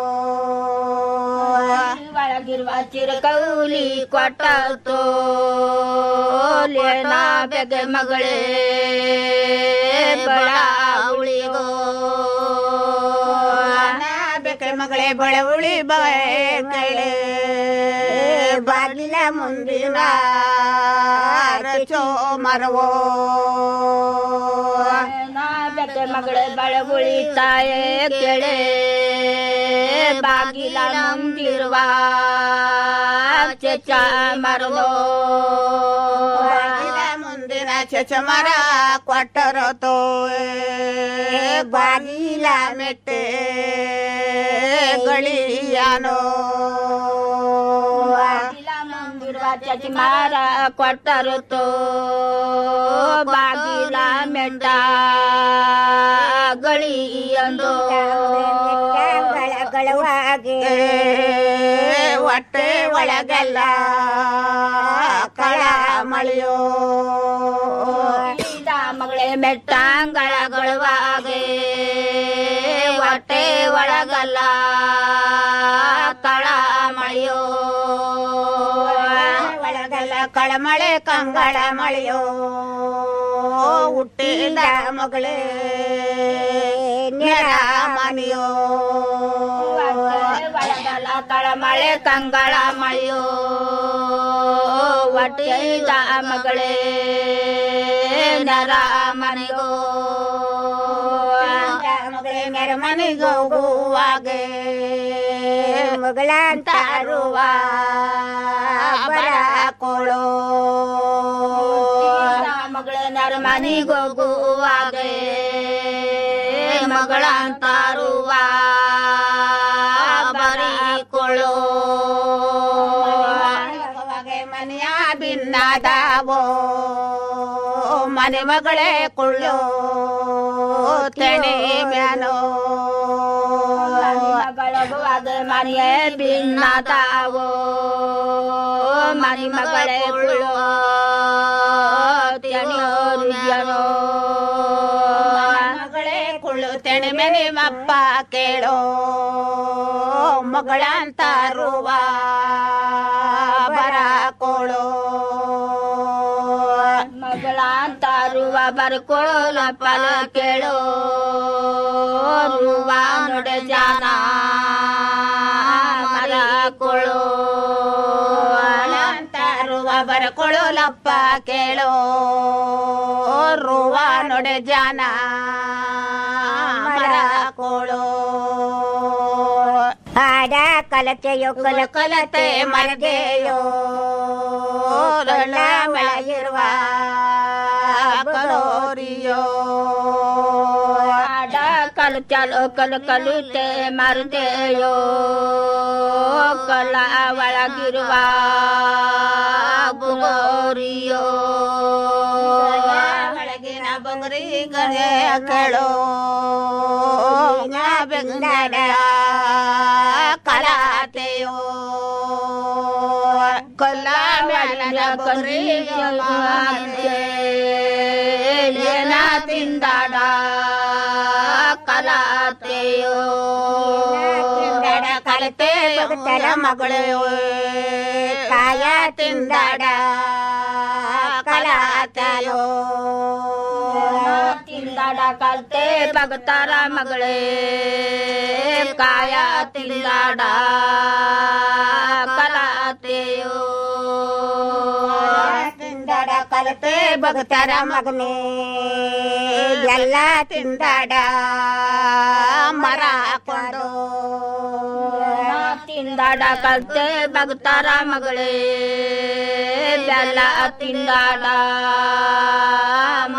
ಒಳಗಿರುವ ಚಿರಕೌಲಿ ಕೊಟ್ಟೋ ಲೇನ ಬೆಗೆ ಮಗಳೇ ಬಳ ಉಳಿಗೋ ಬೇಕೆ ಮಗಳೇ ಬಳ ಉಳಿ ಕೇಳೆ ಬಾಗಿಲ ಮುಂದಿನ ರಚೋ ಮರವೋ ಬೆಗೆ ಮಗಳೇ ಬಳ ಉಳಿತಾಯೇ ಕೇಳೆ ಬಾಗಿಲ ಮುಂದಿರುವ ಚೆಚ್ಚ ಮರವೋ ಬಾಗಿಲ ಮುಂದಿನ ಚಚ ಮರ ಕೊಟ್ಟರೋ ತೋ ಬಾಗಿಲ ಮೆಟ್ಟೆ ಗಳಿಯಾನೋ ಮುಂದಿರುವ ಚಚಿ ಮಾರ ಕೊಟ್ಟರು ತೋ ಬಾಗಿಲ ಮೆಟ್ಟ ಗಳಿಯಂದೋ ಗಳಗಳವಾಗಿ ಹೊಟ್ಟೆ ಒಳಗೆಲ್ಲ ಕಳ ಮಳೆಯೋ ಮಗಳೇ ಮೆಟ್ಟಂಗಳಗಳವಾಗೆ ಹೊಟ್ಟೆ ಒಳಗಲ್ಲ ಕಳ ಮಳೆಯೋ ಒಳಗೆಲ್ಲ ಕಳಮಳೆ ಕಂಗಳ ಮಳೆಯೋ ಹುಟ್ಟಿದ ಮಗಳೇ ನೆರ ಮನೆಯೋ ಒಳಗಲ್ಲ ಕಳಮಳೆ ಕಂಗಳ ಮಳೆಯೋ ಹೊಟ್ಟೆದ ಮಗಳೇ ನರ ಮನೆಗೋ ಮಗಳೇ ನೆರ ಮನೆಗೆ ಹೋಗುವಾಗೆ ಮಗಳಂತಾರುವ ಬರ ಕೊಳೋ ಮಗಳೇ ನರ ಮನೆಗೋಗುವಾಗೆ ಮಗಳಂತಾರುವ ಬರೀ ಕೊಳ್ಳೋ ಮನೆಯ ಭಿನ್ನದಾವೋ ಮನೆ ಮಗಳೇ ಕೊಳ್ಳೋ ತೆಣೆ ಮ್ಯಾನೋ ಮಗಳಗುವಾಗ ಮನೆಯೇ ಭಿನ್ನದಾವೋ ಮನೆ ಮಗಳೇ ಕೊಳ್ಳೋ ತೆಣಿಯೋರು ಮಗಳೇ ಕುಳ್ಳು ತೆಣೆ ಮೆನೆ ಮಪ್ಪ ಕೇಳೋ ಮಗಳಂತಾರುವ ಬರ ಕೋಳೋ ಮಗಳಂತಾರುವ ಬರ್ಕೊಳ್ಳ ಫಲ ಕೇಳೋ ರುವ ನೊಡೆ ಜಾನ ಮರ ಕೊಳ್ಳೋ ಅಂತಾರುವ ಬರ ಕೊಳೋಲಪ್ಪ ಕೇಳೋ ರುವ ನೊಡೆ ಜಾನ ಮರ ಕೋಳೋ ಆಡ ಕಲತೆಯೋ ಕಲ ಕಲತೆ ಮರಗೆಯೋ ರಣ ಮಳೆಯಿರುವ ಕಲೋರಿಯೋ ಆಡ ಕಲ ಚಲ ಚಲೋ ಕಲ ಕಲುತೆ ಮರುತೆಯೋ ಕಲ ಒಳಗಿರುವ ಗುರೋರಿಯೋ ಒಳಗಿನ ಬೊಂಗರಿ ಗಣೆ ಕೇಳೋ ಬೆಂಗಡ ಕಲಾತೆಯೋ ಕೊಲ್ಲ ಮೇಲಿನ ಬೊಂಗರಿ ಏನ ತಿಂದಾಡ ಕಲಾತೆಯೋ ತಿಂದಾಡ ಕಲತೆ ಬಗುತ್ತಲ ಮಗಳು ಕಾಯ ತಿಂದಾಡ ಕಲಾತೆಯೋ ತಿಂದಾಡ ಕಲ್ತೆ ಬಗತಾರ ಮಗಳೇ ಕಾಯ ತಿಂದಾಡ ಕಲಾತೆಯೋ ತಿಂದಾಡ ಕಲತೆ ಬಗತಾರ ಮಗನೇ ಎಲ್ಲ ತಿಂದಾಡ ಮರ ಹಾಕೊಂಡು ತಿಂದಾಡ ಕಲ್ತೆ ಬಗತಾರ ಮಗಳೇ ಬೆಲ್ಲ ತಿಂದಾಡ